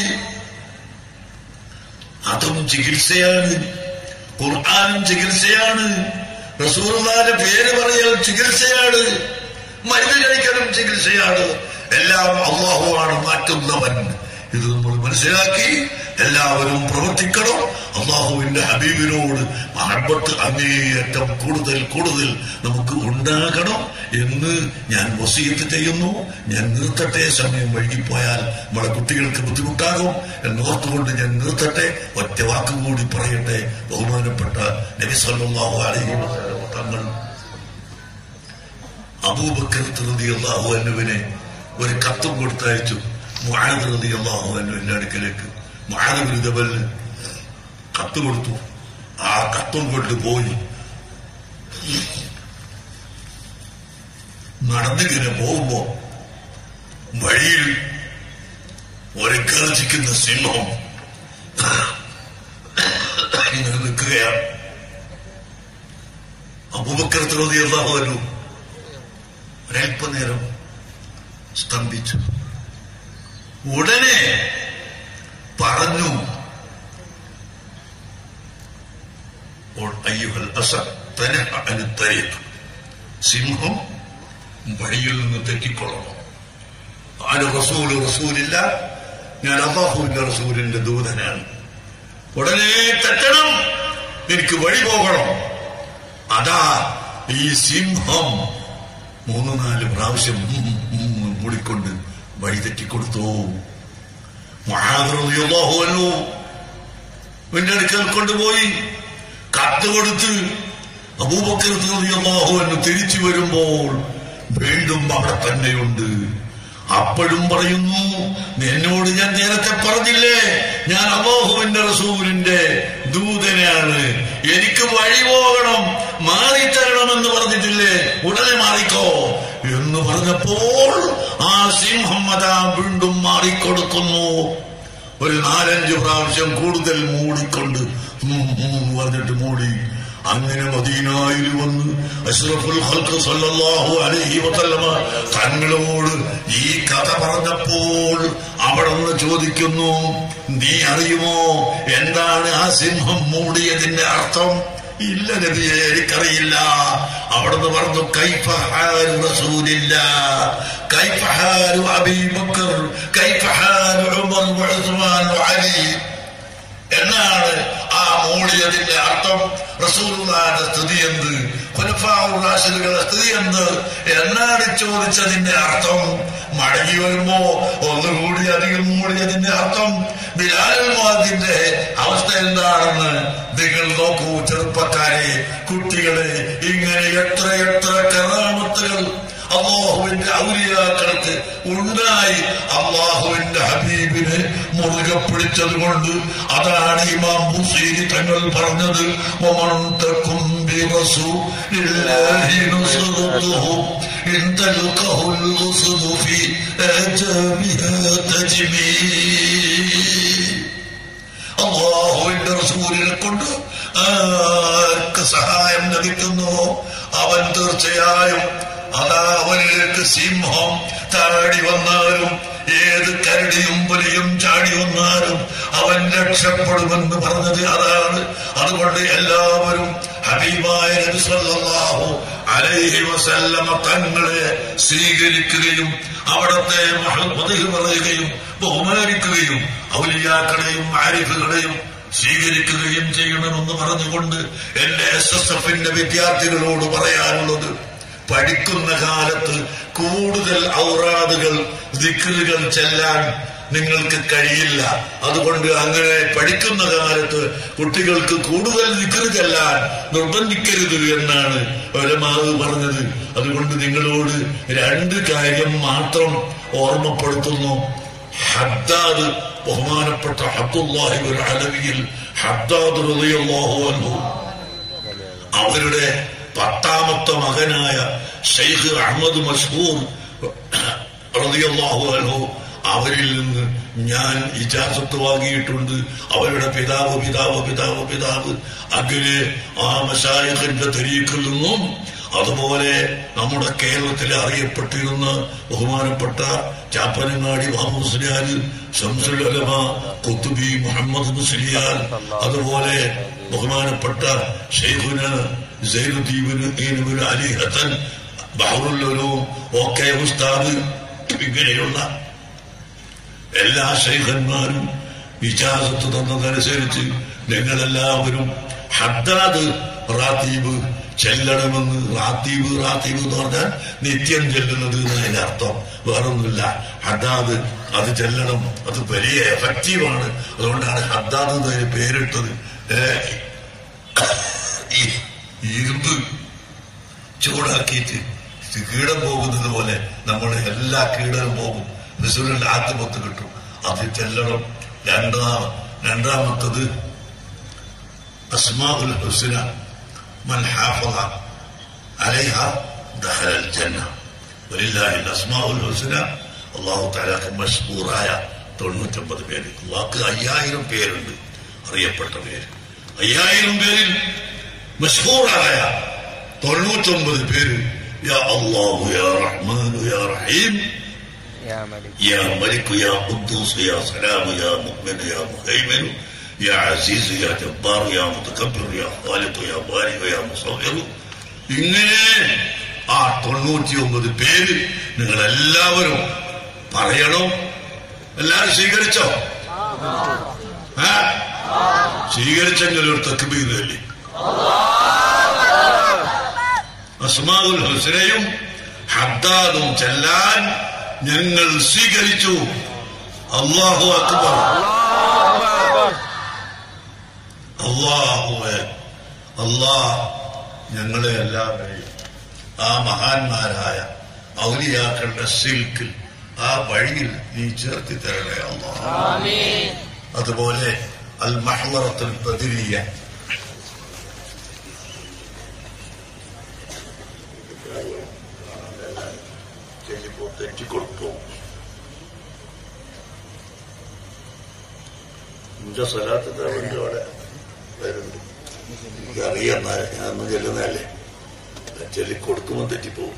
അതും ചികിത്സയാണ് ഖുർആാനും ചികിത്സയാണ് റസൂർമാരുടെ പേര് പറയൽ ചികിത്സയാണ് മരുന്ന് കഴിക്കലും ചികിത്സയാണ് എല്ലാം അള്ളാഹുവാണ് മാറ്റുന്നവൻ ഇത് നമ്മൾ മനസ്സിലാക്കി എല്ലാവരും പ്രവർത്തിക്കണം അള്ളാഹുവിന്റെ ഹബീബിനോട് മഹബത്ത് അങ്ങേയറ്റം കൂടുതൽ കൂടുതൽ നമുക്ക് ഉണ്ടാകണം എന്ന് ഞാൻ വസീയത്ത് ചെയ്യുന്നു ഞാൻ നിർത്തട്ടെ സമയം വൈകിപ്പോയാൽ നമ്മളെ കുട്ടികൾക്ക് ബുദ്ധിമുട്ടാകും എന്നോർത്തുകൊണ്ട് ഞാൻ നിർത്തട്ടെ ഒറ്റ വാക്കും കൂടി പറയട്ടെ ബഹുമാനപ്പെട്ട നബി സല്ലല്ലാഹു അലൈഹി വസല്ലം തങ്ങൾ അബൂബക്കർ റളിയല്ലാഹു അൻഹുവിനെ ഒരു കത്തും കൊടുത്തയച്ചു മുആദ് റളിയല്ലാഹു അൻഹുവിന്റെ അടുക്കലേക്ക് മുആദ് ബിൻ ജബലിന് കത്ത് കൊടുത്തു ആ കത്തും കൊണ്ട് പോയി നടന്നിങ്ങനെ പോകുമ്പോ വഴിയിൽ ഒരു ഗർജിക്കുന്ന സിംഹം ഇങ്ങനെ നിൽക്കുകയാണ് അബൂബക്കർ റളിയല്ലാഹു അൻഹു ഒരൽപ്പനേരം സ്തംഭിച്ചു ഉടനെ പറഞ്ഞു "ഓ അയ്യുഹൽ അസദ് തനഹ അനി തരീഖ്." സിംഹം വഴിയിൽ നിന്ന് തെറ്റിക്കൊള്ളണം ആര് റസൂല് റസൂലില്ല ഞാൻ അള്ളാഹുവിന്റെ റസൂലിന്റെ ദൂതനാണ് ഉടനെ തെറ്റണം എനിക്ക് വഴി പോകണം അതാ ഈ സിംഹം മൂന്ന് നാല് പ്രാവശ്യം ഉം ഉം മൂടിക്കൊണ്ട് വഴി തെറ്റിക്കൊടുത്തു മഹാദ്രവ്യോഹോനു എന്റെ അടുക്കൽ കൊണ്ടുപോയി കത്ത് കൊടുത്ത് അബൂബക്കർഹോന്നു തിരിച്ചു വരുമ്പോൾ വീണ്ടും അവിടെ തന്നെയുണ്ട് അപ്പോഴും പറയുന്നു എന്നോട് ഞാൻ നേരത്തെ പറഞ്ഞില്ലേ ഞാൻ അബോഹുവിന്റെ റസൂലിന്റെ ദൂതനാണ് എനിക്ക് വഴി പോകണം മാറിത്തരണമെന്ന് പറഞ്ഞിട്ടില്ലേ ഉടനെ മാറിക്കോ എന്ന് പറഞ്ഞപ്പോൾ ആ സിംഹം അതാ വീണ്ടും മാറിക്കൊടുക്കുന്നു ഒരു നാലഞ്ച് പ്രാവശ്യം കൂടുതൽ മൂടിക്കൊണ്ട് ഉം ഉം പറഞ്ഞിട്ട് മൂടി അങ്ങനെ മദീനായിൽ വന്ന് അഷ്റഫുൽ ഖൽഖ് സല്ലല്ലാഹു അലൈഹി വസല്ലമ തങ്ങളോട് ഈ കഥ പറഞ്ഞപ്പോൾ അവിടെ നിന്ന് ചോദിക്കുന്നു നീ അറിയുമോ എന്താണ് ആ സിംഹം മൂടിയതിന്റെ അർത്ഥം ഇല്ല നബിയെ എനിക്കറിയില്ല അവിടുന്ന് പറഞ്ഞു കൈഫഹാരു റസൂലില്ല കൈഫഹാരു അബീബക്കർ കൈഫഹാരു ഉമർ ഉസ്മാൻ അലി എന്നാണ് ആ മൂടിയതിന്റെ അർത്ഥം റസൂലുള്ളാന്റെ സ്ഥിതി എന്ത് ഖുലഫാഉറാഷിദുകളുടെ സ്ഥിതി എന്ത് എന്നാണ് ചോദിച്ചതിന്റെ അർത്ഥം മടങ്ങി വരുമ്പോ ഒന്നുകൂടി അധികം മൂടിയതിന്റെ അർത്ഥം ബിലാൽ മുഅദ്ദിന്റെ അവസ്ഥ എന്താണെന്ന് നിങ്ങൾ നോക്കൂ ചെറുപ്പക്കാരെ കുട്ടികളെ ഇങ്ങനെ എത്ര എത്ര കറാമത്തുകൾ അള്ളാഹുവിന്റെ ഔലിയാക്കൾക്ക് ഉണ്ടായി അള്ളാഹുവിന്റെ ഹബീബിനെ മുറുകെ പിടിച്ചത് കൊണ്ട് അതാണ് ഇമാം ബുസീരി തങ്ങൾ പറഞ്ഞത് ومن تكن برسول الله نصرته إن تلقه الغصن في آجامها تجميل അള്ളാഹുവിന്റെ റസൂലിനെ കൊണ്ട് ആർക്ക് സഹായം ലഭിക്കുന്നു അവൻ തീർച്ചയായും അതാ അവനിലേക്ക് സിംഹം താടി വന്നാലും ഏത് കരടിയും പുലിയും ചാടി വന്നാലും അവൻ രക്ഷപ്പെടുമെന്ന് പറഞ്ഞത് അതാണ് അതുകൊണ്ട് എല്ലാവരും ഹബീബായ നബി സല്ലല്ലാഹു അലൈഹി വസല്ലമ തങ്ങളെ സ്വീകരിക്കുകയും അവിടത്തെ മഹത്വത പറയുകയും ബഹുമാനിക്കുകയും ഔലിയാക്കളെയും ആരിഫുകളെയും സ്വീകരിക്കുകയും ചെയ്യണമെന്ന് പറഞ്ഞുകൊണ്ട് എന്റെ എസ് എസ് എഫിന്റെ വിദ്യാർത്ഥികളോട് പറയാനുള്ളത് പഠിക്കുന്ന കാലത്ത് കൂടുതൽ ഔറാദുകൾ ദിക്കറുകൾ ചെല്ലാൻ നിങ്ങൾക്ക് കഴിയില്ല അതുകൊണ്ട് അങ്ങനെ പഠിക്കുന്ന കാലത്ത് കുട്ടികൾക്ക് കൂടുതൽ ദിക്കറ് ചെല്ലാൻ നിർബന്ധിക്കരുത് എന്നാണ് ഒരമാവ് പറഞ്ഞത് അതുകൊണ്ട് നിങ്ങളോട് രണ്ട് കാര്യം മാത്രം ഓർമ്മപ്പെടുത്തുന്നു ഹദ്ദാദ് ബഹുമാനപ്പെട്ട അബ്ദുല്ലാഹി ഒരു അലവിയിൽ ഹദ്ദാദ് റളിയല്ലാഹു അൻഹു അവരുടെ പത്താമത്തെ മകനായ ഷെയ്ഖ് അഹമ്മദ് മഷ്ഹൂർ റളിയല്ലാഹു അൻഹു അവരിൽ നിന്ന് ഞാൻ ഇജാസത്ത് വാങ്ങിയിട്ടുണ്ട് അവരുടെ പിതാവ് പിതാവ് പിതാവ് പിതാവ് അങ്ങനെ ആ മഷായഖിന്റെ തെരീക്കിൽ നിന്നും അതുപോലെ നമ്മുടെ കേരളത്തിൽ അറിയപ്പെട്ടിരുന്ന ബഹുമാനപ്പെട്ട ചാപ്പനങ്ങാടി മുസ്ലിയാർ ഷംസുൽ അലമ കുത്തുബി മുഹമ്മദ് മുസ്ലിയാർ അതുപോലെ ബഹുമാനപ്പെട്ട ഷെയ്ഖുന സൈനുദ്ദീബിന് അലി ഹസൻ ബഹറുല്ലൂരും ഒക്കെ ഉസ്താദ് ഇങ്ങനെയുള്ള എല്ലാ ശൈഖന്മാരും വിചാരത്ത് തന്നതനുസരിച്ച് ഞങ്ങളെല്ലാവരും ഹദ്ദാദ് റാത്തീബ് ചെല്ലണമെന്ന് റാത്തീബ് റാത്തീബ് എന്ന് പറഞ്ഞാൽ നിത്യം ചെല്ലുന്നത് എന്നതിന്റെ അർത്ഥം വേറൊന്നുമില്ല ഹദ്ദാദ് അത് ചെല്ലണം അത് വലിയ എഫക്റ്റീവാണ് അതുകൊണ്ടാണ് ഹദ്ദാദ് എന്നതിന് പേരിട്ടത് ഏ, ഈ ഇരുമ്പ് ചൂടാക്കിയിട്ട് കീടം പോകുന്നത് പോലെ നമ്മുടെ എല്ലാ കീടവും പോകും റസൂലിന്റെ ആത്മത്ത് കിട്ടും അത് ചെല്ലണം രണ്ടാം രണ്ടാമത്തത് അസ്മാഉൽ ഹുസ്ന മൻ ഹാഫള അലൈഹ ദഖലൽ ജന്ന വലില്ലാഹി അസ്മാഉൽ ഹുസ്ന അല്ലാഹു തആലക്ക് മഷ്ഹൂറായ തൊണ്ണൂറ്റൊമ്പത് പേര് അള്ളാഹ്ക്ക് അയ്യായിരം പേരുണ്ട് അറിയപ്പെട്ട പേര് അയ്യായിരം പേരിൽ മഷ്ഹൂറായ തൊണ്ണൂറ്റൊമ്പത് പേര് യാ അല്ലാഹു യാ റഹ്മാനു യാ റഹീം يا ملك يا ملك يا قدوس يا سلام يا مؤمن يا مهيمن يا عزيز يا جبار يا متكبر يا خالق يا بارئ يا مصور ഇങ്ങനെ ആ തൊണ്ണൂറ്റി ഒമ്പത് പേര് നിങ്ങൾ എല്ലാവരും പറയണം എല്ലാരും സ്വീകരിച്ചോ ആ? സ്വീകരിച്ചെങ്കിൽ ഒരു തക്ബീരല്ലേ അസ്മാഉൽ ഹുസ്നയും ഹദ്ദാദും ചെല്ലാൻ ഞങ്ങൾ സ്വീകരിച്ചു അള്ളാഹു അക്ബർ അള്ളാഹുവെ അള്ളാഹ് ഞങ്ങളെ എല്ലാവരെയും ആ മഹാന്മാരായ ഔലിയാക്കളുടെ സിൽക്കിൽ ആ വഴിയിൽ നീ ചേർത്തി തരണേ അള്ളാഹ് അതുപോലെ അൽ മഹ്മറത്തുൽ ബദരിയ ചെല്ലിപ്പോ തെറ്റിക്കൊടുത്തു എന്റെ സ്ഥലത്ത് അവന്റെ അവിടെ വരുന്നുണ്ട് എനിക്കറിയാം ഞാനൊന്നും ചെല്ലുന്നതല്ലേ ചൊല്ലി കൊടുക്കുമ്പോൾ തെറ്റിപ്പോവും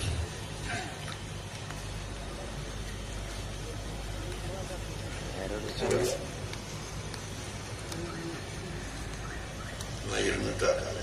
ഇരുന്നിട്ടാക്കാം